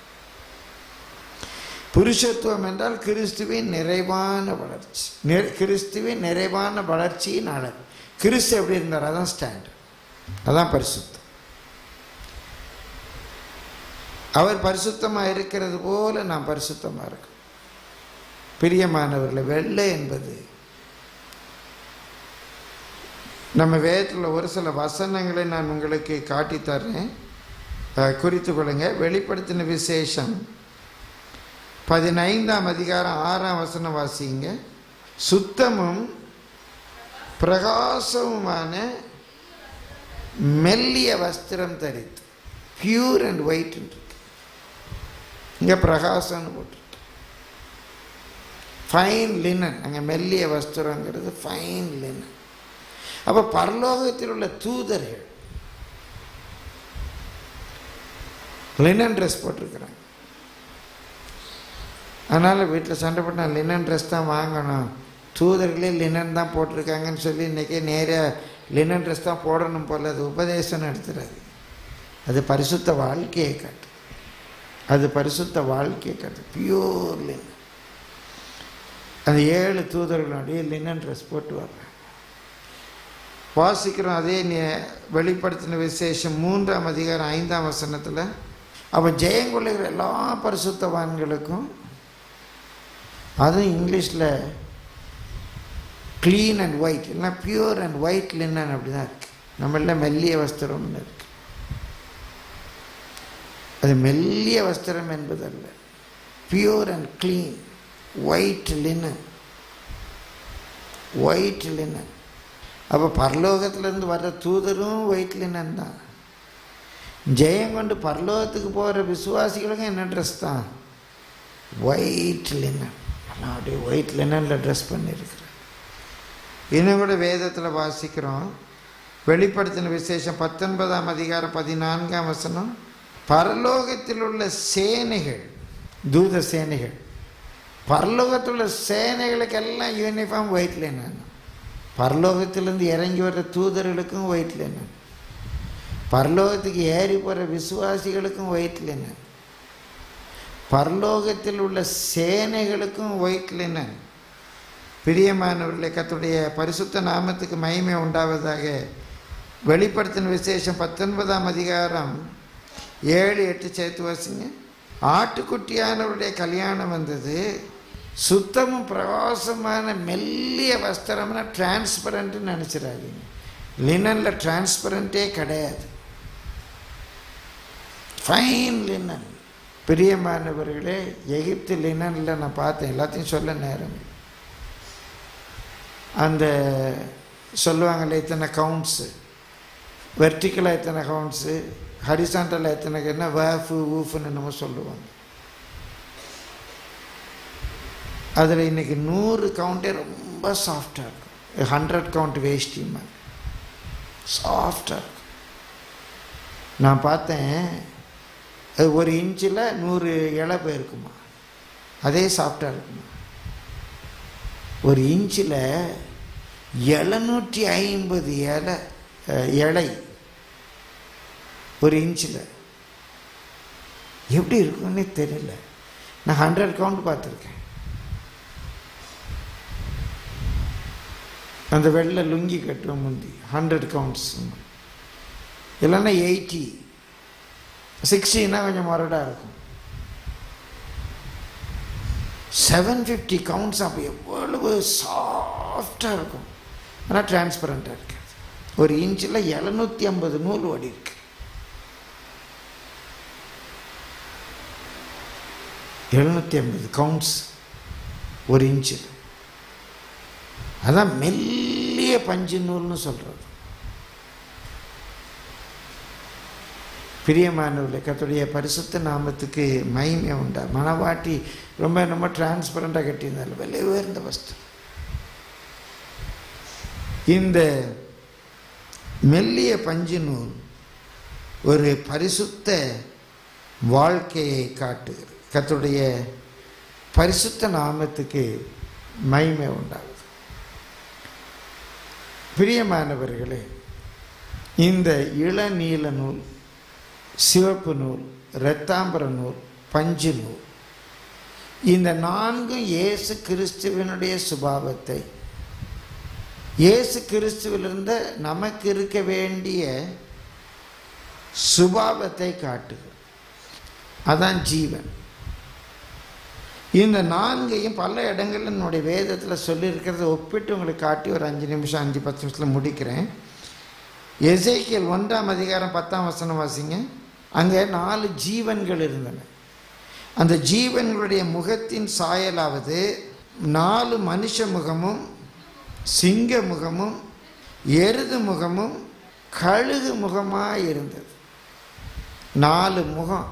புருஷத்துவம் என்றால் கிறிஸ்துவின் நிறைவான வளர்ச்சி நிறை- கிறிஸ்துவின் நிறைவான வளர்ச்சியின் அளவு கிறிஸ்து எப்படி இருந்தார் அதான் ஸ்டாண்டர்ட் அதான் பரிசுத்தம் அவர் பரிசுத்தமாக இருக்கிறது போல நாம் பரிசுத்தமாக இருக்கோம் பிரியமானவர்களை வெள்ளை என்பது நம்ம வேதத்தில் ஒரு சில வசனங்களை நான் உங்களுக்கு காட்டித் தர்றேன் அஹ், குறித்து கொள்ளுங்க வெளிப்படுத்தின விசேஷம் பதினைந்தாம் அதிகாரம் ஆறாம் வசனம் வாசிங்க சுத்தமும் பிரகாசமுமான மெல்லிய வஸ்திரம் தரித்து பியூர் அண்ட் ஒயிட் இருக்கு இங்கே பிரகாசம்னு போட்டிருக்கு ஃபைன் லினன் அங்கே மெல்லிய வஸ்திரங்கிறது ஃபைன் லினன் அப்போ பரலோகத்தில் உள்ள தூதர்கள் லினன் ட்ரெஸ் போட்டிருக்கிறாங்க அதனால் வீட்டில் சண்டை போட்டு நான் லினன் ட்ரெஸ் தான் வாங்கணும் தூதர்களே லினன் தான் போட்டிருக்காங்கன்னு சொல்லி இன்றைக்கி நேராக லினன் ட்ரெஸ் தான் போடணும் போல் அது உபதேசம் நடத்துறது அது பரிசுத்த வாழ்க்கையை காட்டு அது பரிசுத்த வாழ்க்கையை காட்டு பியூர் லினன் அந்த ஏழு தூதர்களுடைய லினன் ட்ரெஸ் போட்டு வர்றாங்க வாசிக்கிறோம் அதே நி- வெளிப்படுத்தின விசேஷம் மூன்றாம் அதிகாரம் ஐந்தாம் வசனத்தில் அவன் ஜெயங்கொள்ளுகிற எல்லா பரிசுத்தவான்களுக்கும் அதுவும் இங்கிலீஷில் க்ளீன் அண்ட் ஒயிட் இல்லைனா பியூர் அண்ட் ஒயிட் லின்னன் அப்படி தான் இருக்குது நம்மள மெல்லிய வஸ்திரம்னு இருக்கு அது மெல்லிய வஸ்திரம் என்பதல்ல pure and clean white linen white linen அப்போ பரலோகத்திலேருந்து வர்ற தூதரும் ஒயிட் லின்னன் தான் ஜெயம் கொண்டு பரலோகத்துக்கு போகிற விசுவாசிகளுக்கும் என்ன ட்ரெஸ் தான் ஒயிட் லின்னன் எல்லாம் அப்படியே ஒயிட் லின்னனில் ட்ரெஸ் பண்ணியிருக்கிறேன் இன்னும் கூட வேதத்தில் வாசிக்கிறோம் வெளிப்படுத்தின விசேஷம் பத்தொன்பதாம் அதிகாரம் பதினான்காம் வசனம் பரலோகத்தில் உள்ள சேனைகள் தூத சேனைகள் பரலோகத்தில் உள்ள சேனைகளுக்கெல்லாம் யூனிஃபார்ம் ஒயிட் லினன் பரலோகத்திலிருந்து இறங்கி வர்ற தூதர்களுக்கும் ஒயிட் லினன் பரலோகத்துக்கு ஏறி போகிற விசுவாசிகளுக்கும் ஒயிட் லினன் பரலோகத்தில் உள்ள சேனைகளுக்கும் ஒயிட் லினன் பிரியமானவர்களே கத்துடைய பரிசுத்த நாமத்துக்கு மகிமை உண்டாவதாக வெளிப்படுத்தின விசேஷம் பத்தொன்பதாம் அதிகாரம் ஏழு எட்டு சேர்த்து வாசிங்க ஆட்டுக்குட்டியானவருடைய கல்யாணம் வந்தது சுத்தமும் பிரகாசமான மெல்லிய வஸ்திரம்னா டிரான்ஸ்பரண்ட்னு நினச்சிடாதீங்க லினனில் டிரான்ஸ்பரண்ட்டே கிடையாது ஃபைன் லினன் பிரியமானவர்களே எகிப்து லினனில் நான் பார்த்தேன் எல்லாத்தையும் சொல்ல நேரம் இல்லை. அந்த சொல்லுவாங்கள்ல இத்தனை கவுண்ட்ஸு வெர்டிக்கலாக எத்தனை கவுண்ட்ஸு ஹரிசாண்டலில் எத்தனை என்ன வேஃபு ஊஃபுன்னு என்னமோ சொல்லுவாங்க அதில் இன்னைக்கு நூறு கவுண்டே ரொம்ப சாஃப்டாக இருக்கும் ஹண்ட்ரட் கவுண்ட் வேஷ்டி மாதிரி சாஃப்டாக இருக்கும் நான் பார்த்தேன் அது ஒரு இன்ச்சில் நூறு இலை போயிருக்குமா அதே சாஃப்டாக இருக்குமா ஒரு இன்ச்சில் எழுநூற்றி ஐம்பது இலை அஹ், இலை ஒரு இன்ச்சில் எப்படி இருக்கும்னே தெரியல நான் ஹண்ட்ரட் கவுண்ட் பார்த்துருக்கேன் அந்த வெள்ளை லுங்கி கட்டுவோம் முந்தி ஹண்ட்ரட் கவுண்ட்ஸ் இல்லைன்னா எயிட்டி சிக்ஸ்டின்னா கொஞ்சம் முரடாக இருக்கும் செவன் ஃபிஃப்டி கவுண்ட்ஸ் அப்போ எவ்வளவு சாஃப்டாக இருக்கும் ஆனால் டிரான்ஸ்பரண்ட்டாக இருக்காது ஒரு இன்ச்சில் எழுநூற்றி ஐம்பது நூல் ஓடி இருக்கு எழுநூற்றி ஐம்பது கவுண்ட்ஸ் ஒரு இன்ச்சில் அதான் மெல்லிய பஞ்சு நூல்னு சொல்கிறது பிரியமானவர்களே கத்துடைய பரிசுத்த நாமத்துக்கு மகிமை உண்டா மனவாட்டி ரொம்ப ரொம்ப டிரான்ஸ்பரண்டாக கட்டியிருந்தாலும் விலை உயர்ந்த வஸ்து இந்த மெல்லிய பஞ்சு நூல் ஒரு பரிசுத்த வாழ்க்கையை காட்டுகிறது கத்துடைய பரிசுத்த நாமத்துக்கு மகிமை உண்டாகுது பிரியமானவர்களே இந்த இளநீல நூல் சிவப்பு நூல் இரத்தாம்பர நூல் பஞ்சு நூல் இந்த நான்கும் இயேசு கிறிஸ்துவனுடைய சுபாவத்தை இயேசு கிறிஸ்துவிலிருந்து நமக்கு இருக்க வேண்டிய சுபாவத்தை காட்டுகிறது அதான் ஜீவன் இந்த நான்கையும் பல இடங்கள்ல என்னுடைய வேதத்தில் சொல்லியிருக்கிறத ஒப்பிட்டு உங்களுக்கு காட்டி ஒரு அஞ்சு நிமிஷம் அஞ்சு பத்து நிமிஷத்தில் முடிக்கிறேன் எசேக்கியல் ஒன்றாம் அதிகாரம் பத்தாம் வசனம் வாசிங்க அங்கே நாலு ஜீவன்கள் இருந்தன அந்த ஜீவன்களுடைய முகத்தின் சாயலாவது நாலு மனுஷ முகமும் சிங்க முகமும் எருது முகமும் கழுகு முகமாக இருந்தது நாலு முகம்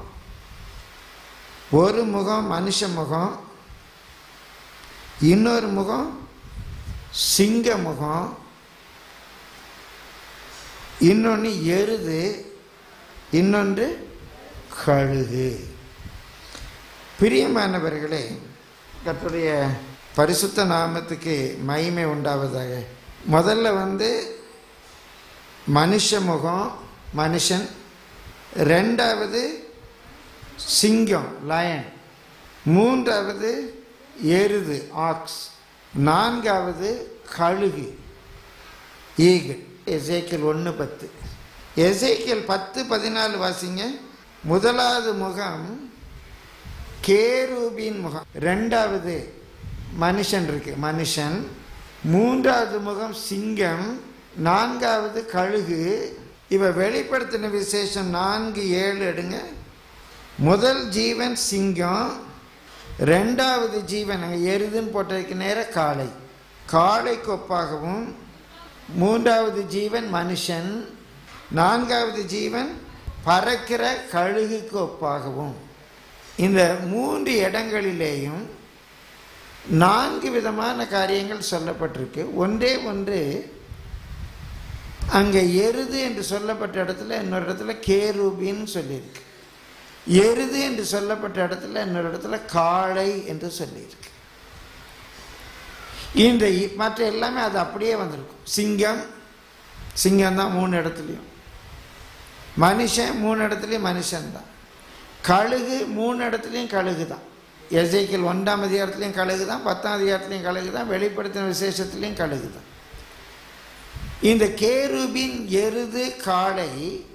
ஒரு முகம் மனுஷ முகம் இன்னொரு முகம் சிங்க முகம் இன்னொன்று எருது இன்னொன்று கழுகு பிரியமானவர்களே கர்த்தருடைய பரிசுத்த நாமத்துக்கு மகிமை உண்டாவதாக முதல்ல வந்து மனுஷ முகம் மனுஷன் ரெண்டாவது சிங்கம் லயன் மூன்றாவது எருது ஆக்ஸ் நான்காவது கழுகு ஈகிள் எசேக்கியல் ஒன்று பத்து எசேக்கியல் பத்து பதினாலு வாசிங்க முதலாவது முகம் கேரூபின் முகம் ரெண்டாவது மனுஷன் இருக்கு மனுஷன் மூன்றாவது முகம் சிங்கம் நான்காவது கழுகு இவ வெளிப்படுத்தின விசேஷம் நான்கு ஏழு எடுங்க முதல் ஜீவன் சிங்கம் ரெண்டாவது ஜீவன் அங்கே எருதுன்னு போட்டதுக்கு நேர காளை காளை கொப்பாகவும் மூன்றாவது ஜீவன் மனுஷன் நான்காவது ஜீவன் பறக்கிற கழுகுக்கு ஒப்பாகவும் இந்த மூன்று இடங்களிலேயும் நான்கு விதமான காரியங்கள் சொல்லப்பட்டிருக்கு ஒன்றே ஒன்று அங்கே எருது என்று சொல்லப்பட்ட இடத்துல இன்னொரு இடத்துல கேரூபின்னு சொல்லியிருக்கு எருது என்று சொல்லப்பட்ட இடத்துல இன்னொரு இடத்துல காளை என்று சொல்லியிருக்கு இந்த இ- மற்ற எல்லாமே அது அப்படியே வந்திருக்கும் சிங்கம் சிங்கம் தான் மூணு இடத்துலையும் மனுஷன் மூணு இடத்துலையும் மனுஷன்தான் கழுகு மூணு இடத்துலையும் கழுகு தான் எசைக்கல் ஒன்றாம் அதிகாரத்துலையும் கழுகு தான் பத்தாம் அதிகாரத்துலையும் கழுகு தான் வெளிப்படுத்தின விசேஷத்துலையும் கழுகு தான் இந்த கேருபின் எருது காளை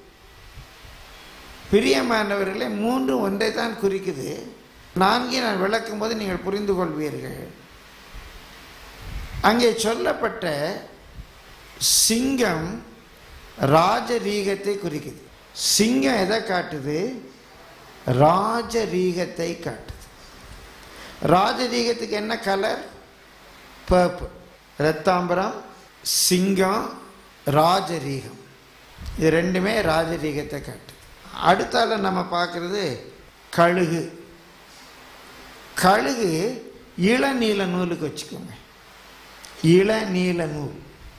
பிரியமானவர்களே மூன்று ஒன்றை தான் குறிக்குது நான்கை நான் விளக்கும் போது நீங்கள் புரிந்து கொள்வீர்கள் அங்கே சொல்லப்பட்ட சிங்கம் ராஜரீகத்தை குறிக்குது சிங்கம் எதை காட்டுது ராஜரீகத்தை காட்டுது ராஜரீகத்துக்கு என்ன கலர் பர்பிள் ரத்தாம்பரம் சிங்கம் ராஜரீகம் இது ரெண்டுமே ராஜரீகத்தை காட்டுது அடுத்தால நம்ம பார்க்குறது கழுகு கழுகு இளநீல நூலுக்கு வச்சுக்கோங்க இளநீல நூல்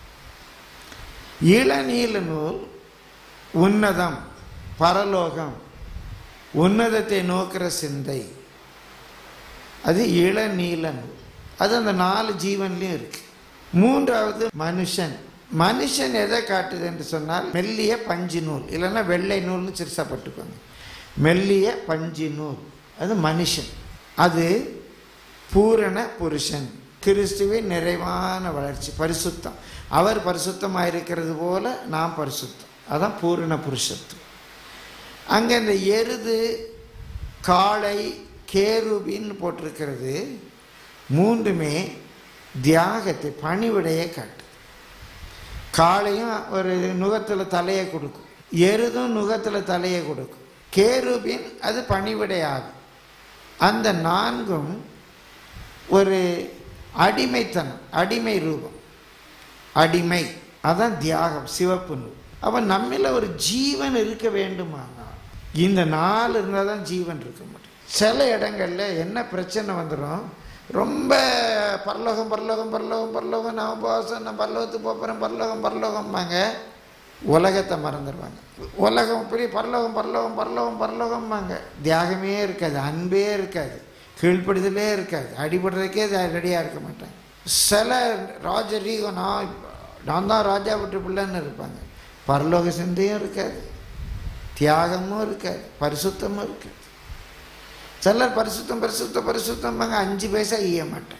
இளநீல நூல் உன்னதம் பரலோகம் உன்னதத்தை நோக்கிற சிந்தை அது இளநீல நூல் அது அந்த நாலு ஜீவன்லையும் இருக்கு மூன்றாவது மனுஷன் மனுஷன் எதை காட்டுது என்று சொன்னால் மெல்லிய பஞ்சு நூல் இல்லைன்னா வெள்ளை நூல்னு சிறுசாப்பட்டுக்கோங்க மெல்லிய பஞ்சு நூல் அது மனுஷன் அது பூரண புருஷன் கிறிஸ்துவின் நிறைவான வளர்ச்சி பரிசுத்தம் அவர் பரிசுத்தமாக இருக்கிறது போல நாம் பரிசுத்தம் அதான் பூரண புருஷத்துவம் அங்கே இந்த எருது காளை கேருபின்னு போட்டிருக்கிறது மூன்றுமே தியாகத்தை பணிவிடையை காட்டு காளையும் ஒரு நுகத்தில் தலையை கொடுக்கும் எருதும் நுகத்தில் தலையை கொடுக்கும் கேருபின் அது பணிவிடை ஆகும் அந்த நான்கும் ஒரு அடிமைத்தனம் அடிமை ரூபம் அடிமை அதான் தியாகம் சிவப்பு நூல் அவன் நம்மள ஒரு ஜீவன் இருக்க வேண்டுமானால் இந்த நாலு இருந்தால் தான் ஜீவன் இருக்க முடியும் சில இடங்கள்ல என்ன பிரச்சனை வந்துடும் ரொம்ப பரலோகம் பரலோகம் பரலோகம் பரலோகம் நான் உபவாசம் நான் பரலோகத்துக்கு போகிறேன் பரலோகம் பரலோகம்பாங்க உலகத்தை மறந்துடுவாங்க உலகம் பெரிய பரலோகம் பரலோகம் பரலோகம் பரலோகம்பாங்க தியாகமே இருக்காது அன்பே இருக்காது கீழ்ப்படுதலே இருக்காது அடிபடுறதுக்கே ரெடியாக இருக்க மாட்டாங்க சில ராஜரீகம் நான் இப்ப- நான் தான் ராஜா விட்டு பிள்ளைன்னு இருப்பாங்க பரலோக சிந்தையும் இருக்காது தியாகமும் இருக்காது பரிசுத்தமும் இருக்காது சிலர் பரிசுத்தம் பரிசுத்தம் பரிசுத்தம்பாங்க அஞ்சு பைசா ஈய மாட்டாங்க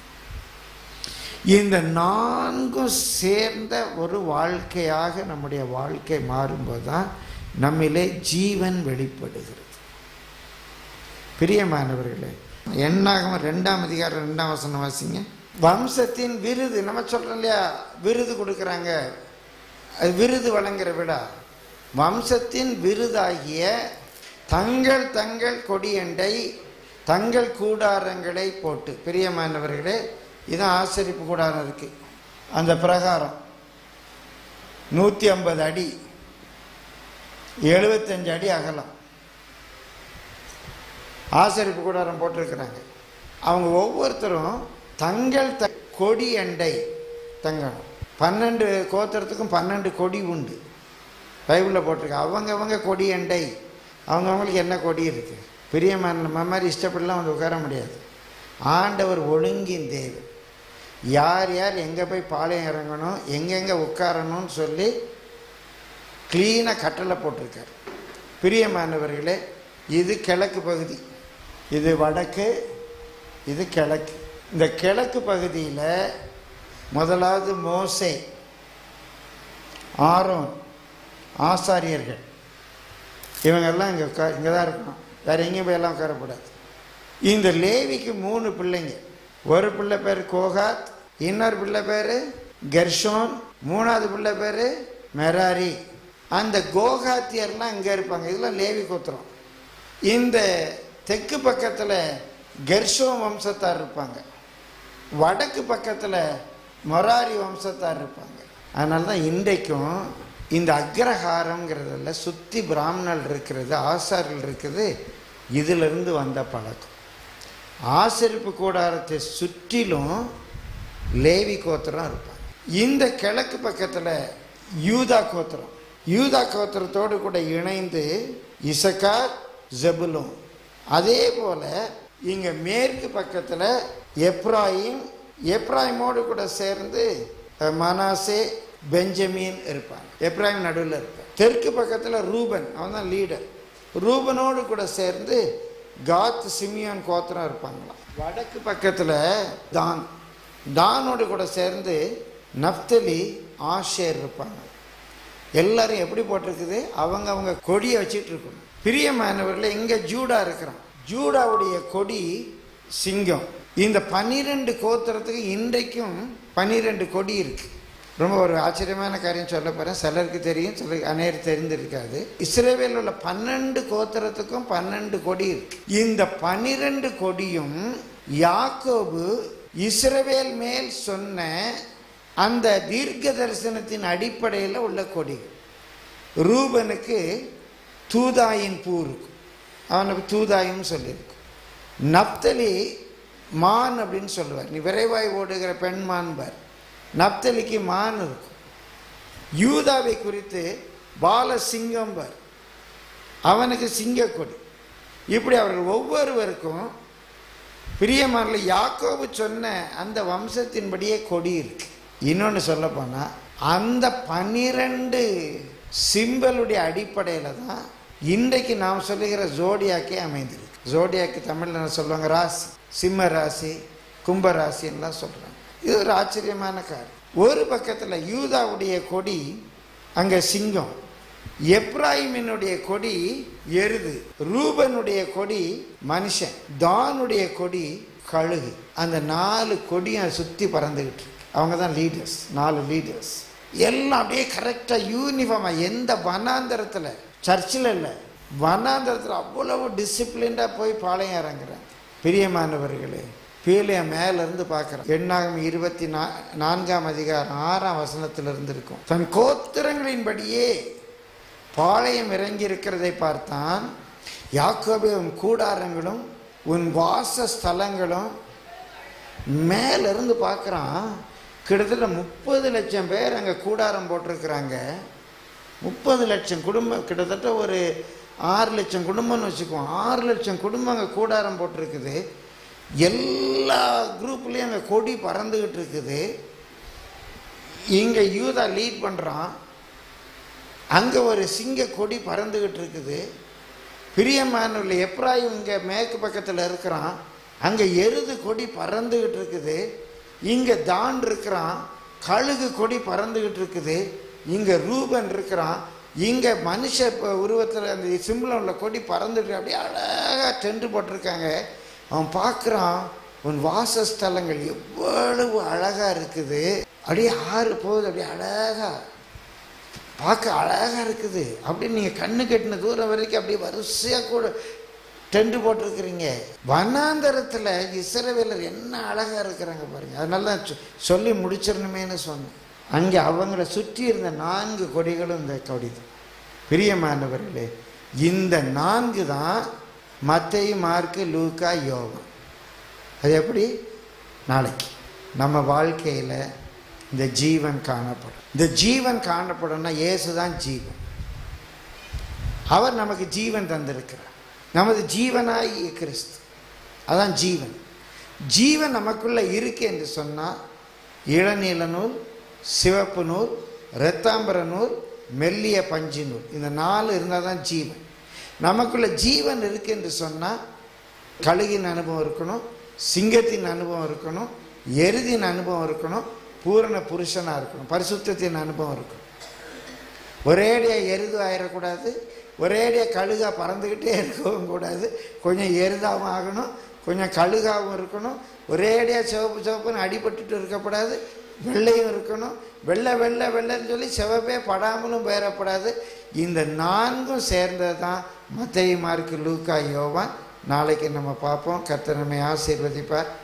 இந்த நான்கும் சேர்ந்த ஒரு வாழ்க்கையாக நம்முடைய வாழ்க்கை மாறும்போது தான் நம்மிலே ஜீவன் வெளிப்படுகிறது பிரியமானவர்களே எண்ணாகம ரெண்டாம் அதிகாரம் ரெண்டாம் வசனம் வாசிங்க வம்சத்தின் விருது நம்ம சொல்றோம் இல்லையா விருது கொடுக்குறாங்க அது விருது வழங்குற விழா வம்சத்தின் விருதாகிய தங்கள் தங்கள் கொடியண்டை தங்கள் கூடாரங்களை போட்டு பிரியமானவர்களே இதான் ஆசரிப்பு கூடாரம் இருக்கு அந்த பிரகாரம் நூற்றி ஐம்பது அடி எழுபத்தஞ்சு அடி அகலம் ஆசரிப்பு கூடாரம் போட்டிருக்கிறாங்க அவங்க ஒவ்வொருத்தரும் தங்கள் த கொடி அண்டை தங்கணும் பன்னெண்டு கோத்திரத்துக்கும் பன்னெண்டு கொடி உண்டு பைபிளில் போட்டிருக்கு அவங்க அவங்க கொடி அண்டை அவங்க அவங்களுக்கு என்ன கொடி இருக்குது பிரியமான நம்ம மாதிரி இஷ்டப்படலாம் வந்து உட்கார முடியாது ஆண்டவர் ஒழுங்கின் தேவன் யார் யார் எங்கே போய் பாளையம் இறங்கணும் எங்கெங்கே உட்காரணும்னு சொல்லி க்ளீனாக கட்டளை போட்டிருக்காரு பிரியமானவர்களே இது கிழக்கு பகுதி இது வடக்கு இது கிழக்கு இந்த கிழக்கு பகுதியில் முதலாவது மோசே ஆரோன் ஆசாரியர்கள் இவங்கெல்லாம் இங்கே உட்கா இங்கே தான் இருக்கணும் வேறு எங்கேயும் போய் எல்லாம் உட்காரக்கூடாது இந்த லேவிக்கு மூணு பிள்ளைங்க ஒரு பிள்ளை பேர் கோகாத் இன்னொரு பிள்ளை பேர் கெர்ஷோன் மூணாவது பிள்ளை பேர் மெராரி அந்த கோகாத்தியர்லாம் இங்கே இருப்பாங்க இதெல்லாம் லேவி கோத்திரம் இந்த தெற்கு பக்கத்தில் கெர்ஷோம் வம்சத்தார் இருப்பாங்க வடக்கு பக்கத்தில் மொராரி வம்சத்தார் இருப்பாங்க அதனால தான் இன்றைக்கும் இந்த அக்ரஹாரங்கிறதுல சுற்றி பிராமணர்கள் இருக்கிறது ஆசார்கள் இருக்குது இதிலிருந்து வந்த பழக்கம் ஆசரிப்பு கூடாரத்தை சுற்றிலும் லேவி கோத்திரம் இருப்பாங்க இந்த கிழக்கு பக்கத்தில் யூதா கோத்திரம் யூதா கோத்திரத்தோடு கூட இணைந்து இசக்கார் ஜெபுலும் அதே போல் இங்கே மேற்கு பக்கத்தில் எப்ராயிம் எப்ராயிமோடு கூட சேர்ந்து அஹ், மனாசே பெஞ்சமீன் இருப்பாங்க எப்ராயிம் நடுவில் இருப்பான் தெற்கு பக்கத்தில் ரூபன் அவன் தான் லீடர் ரூபனோடு கூட சேர்ந்து காத் சிமியான் கோத்திரம் இருப்பாங்களாம் வடக்கு பக்கத்தில் தான் தானோடு கூட சேர்ந்து நப்தலி ஆஷேர் இருப்பாங்க எல்லாரும் எப்படி போட்டிருக்குது அவங்க அவங்க கொடியை வச்சுட்டு இருக்கணும் பிரியமானவர்களே இங்கே ஜூடா இருக்கிறான் ஜூடாவுடைய கொடி சிங்கம் இந்த பன்னிரெண்டு கோத்திரத்துக்கு இன்றைக்கும் பன்னிரெண்டு கொடி இருக்கு ரொம்ப ஒரு ஆச்சரியமான காரியம் சொல்ல போகிறேன் சிலருக்கு தெரியும் சிலருக்கு அநேர் தெரிந்திருக்காது இஸ்ரேவேலில் உள்ள பன்னெண்டு கோத்திரத்துக்கும் பன்னெண்டு கொடி இருக்கு இந்த பன்னிரெண்டு கொடியும் யாக்கோபு இஸ்ரவேல் மேல் சொன்ன அந்த தீர்க்க தரிசனத்தின் அடிப்படையில் உள்ள கொடிகள் ரூபனுக்கு தூதாயின் பூ இருக்கும் அவனுக்கு தூதாயும் சொல்லியிருக்கு நப்தலி மான் அப்படின்னு சொல்லுவார் நீ விரைவாய் ஓடுகிற பெண் மான்பார் நப்தலிக்கு மான் இருக்கும் யூதாவை குறித்து பாலசிங்கம் பார் அவனுக்கு சிங்கக்கொடி இப்படி அவர்கள் ஒவ்வொருவருக்கும் பிரியமான யாக்கோபு சொன்ன அந்த வம்சத்தின்படியே கொடி இருக்கு இன்னொன்று சொல்ல அந்த பன்னிரண்டு சிம்பலுடைய அடிப்படையில் தான் இன்றைக்கு நாம் சொல்லுகிற ஜோடியாக்கே அமைந்திருக்கு ஜோடியாக்கு தமிழில் என்ன சொல்லுவாங்க ராசி சிம்ம ராசி கும்ப ராசின்லாம் சொல்கிறாங்க இது ஒரு ஆச்சரியமான காரியம் ஒரு பக்கத்தில் யூதாவுடைய கொடி அங்கே சிங்கம் எப்ராஹிமினுடைய கொடி எருது ரூபனுடைய கொடி மனுஷன் தானுடைய கொடி கழுகு அந்த நாலு கொடியும் சுற்றி பறந்துக்கிட்டு இருக்கு அவங்க தான் லீடர்ஸ் நாலு லீடர்ஸ் எல்லாம் அப்படியே கரெக்டாக யூனிஃபார்மாக எந்த வனாந்தரத்தில் சர்ச்சில் இல்லை வனாந்தரத்தில் அவ்வளவு டிசிப்ளின்டாக போய் பாளையம் இறங்குறாங்க பிரியமானவர்களே பீலைய மேலேருந்து பார்க்குறோம் எண்ணாகம் இருபத்தி நா நான்காம் அதிகாரம் ஆறாம் வசனத்திலிருந்து இருக்கும் தன் கோத்திரங்களின்படியே பாளையம் இறங்கி இருக்கிறதை பார்த்தான் யாக்கோபே உன் கூடாரங்களும் உன் வாச ஸ்தலங்களும் மேலிருந்து பார்க்குறான் கிட்டத்தட்ட முப்பது லட்சம் பேர் அங்கே கூடாரம் போட்டிருக்கிறாங்க முப்பது லட்சம் குடும்பம் கிட்டத்தட்ட ஒரு ஆறு லட்சம் குடும்பம்னு வச்சுக்குவோம் ஆறு லட்சம் குடும்பம் அங்கே கூடாரம் போட்டிருக்குது எல்லா குரூப்லேயும் அங்கே கொடி பறந்துக்கிட்டு இருக்குது இங்கே யூதா லீட் பண்ணுறான் அங்கே ஒரு சிங்க கொடி பறந்துக்கிட்டு இருக்குது பிரியமானவர்கள் எப்ராயும் இங்கே மேற்கு பக்கத்தில் இருக்கிறான் அங்கே எருது கொடி பறந்துக்கிட்டு இருக்குது இங்கே தான் இருக்கிறான் கழுகு கொடி பறந்துக்கிட்டு இருக்குது இங்கே ரூபன் இருக்கிறான் இங்கே மனுஷ உருவத்தில் அந்த சிம்பிள் உள்ள கொடி பறந்துட்டு அப்படியே அழகாக டென்ட் போட்டிருக்காங்க அவன் பார்க்குறான் உன் வாசஸ்தலங்கள் எவ்வளவு அழகாக இருக்குது அப்படியே ஆறு போகுது அப்படியே அழகாக பார்க்க அழகாக இருக்குது அப்படின்னு நீங்கள் கண்ணு கட்டின தூரம் வரைக்கும் அப்படியே வரிசையாக கூட டென்ட் போட்டிருக்கிறீங்க வனாந்தரத்தில் இஸ்ரவேலர் என்ன அழகாக இருக்கிறாங்க பாருங்க அதனால தான் சொ- சொல்லி முடிச்சிடணுமேனு சொன்னேன் அங்கே அவங்கள சுற்றி இருந்த நான்கு கொடிகளும் இந்த கொடி தான் பிரியமானவர்களே இந்த நான்கு தான் மத்தேயு மார்க்கு லூக்கா யோகம் அது எப்படி நாளைக்கு நம்ம வாழ்க்கையில் இந்த ஜீவன் காணப்படும் இந்த ஜீவன் காணப்படும்னா இயேசு தான் ஜீவன் அவர் நமக்கு ஜீவன் தந்திருக்கிறார் நமது ஜீவனாய் கிறிஸ்து அதான் ஜீவன் ஜீவன் நமக்குள்ளே இருக்கு என்று சொன்னால் இளநீல நூல் சிவப்பு நூல் இரத்தாம்பர நூல் மெல்லிய பஞ்சு நூல் இந்த நாலு இருந்தால் தான் ஜீவன் நமக்குள்ள ஜீவன் இருக்கு என்று சொன்னால் கழுகின் அனுபவம் இருக்கணும் சிங்கத்தின் அனுபவம் இருக்கணும் எருதின் அனுபவம் இருக்கணும் பூரண புருஷனாக இருக்கணும் பரிசுத்தத்தின் அனுபவம் இருக்கணும் ஒரேடியாக எருது ஆயிடக்கூடாது ஒரேடியாக கழுகா பறந்துக்கிட்டே இருக்கவும் கூடாது கொஞ்சம் எருதாகவும் ஆகணும் கொஞ்சம் கழுகாகவும் இருக்கணும் ஒரேடியாக சிவப்பு சிவப்புன்னு அடிபட்டுட்டு இருக்கக்கூடாது வெள்ளையும் இருக்கணும் வெள்ளை வெள்ளை வெள்ளைன்னு சொல்லி சிவப்பே படாமலும் பெயரப்படாது இந்த நான்கும் சேர்ந்தது தான் மத்திய மார்க்கு லூக்கா யோவான் நாளைக்கு நம்ம பார்ப்போம் கர்த்தர் நம்மை ஆசீர்வதிப்பார்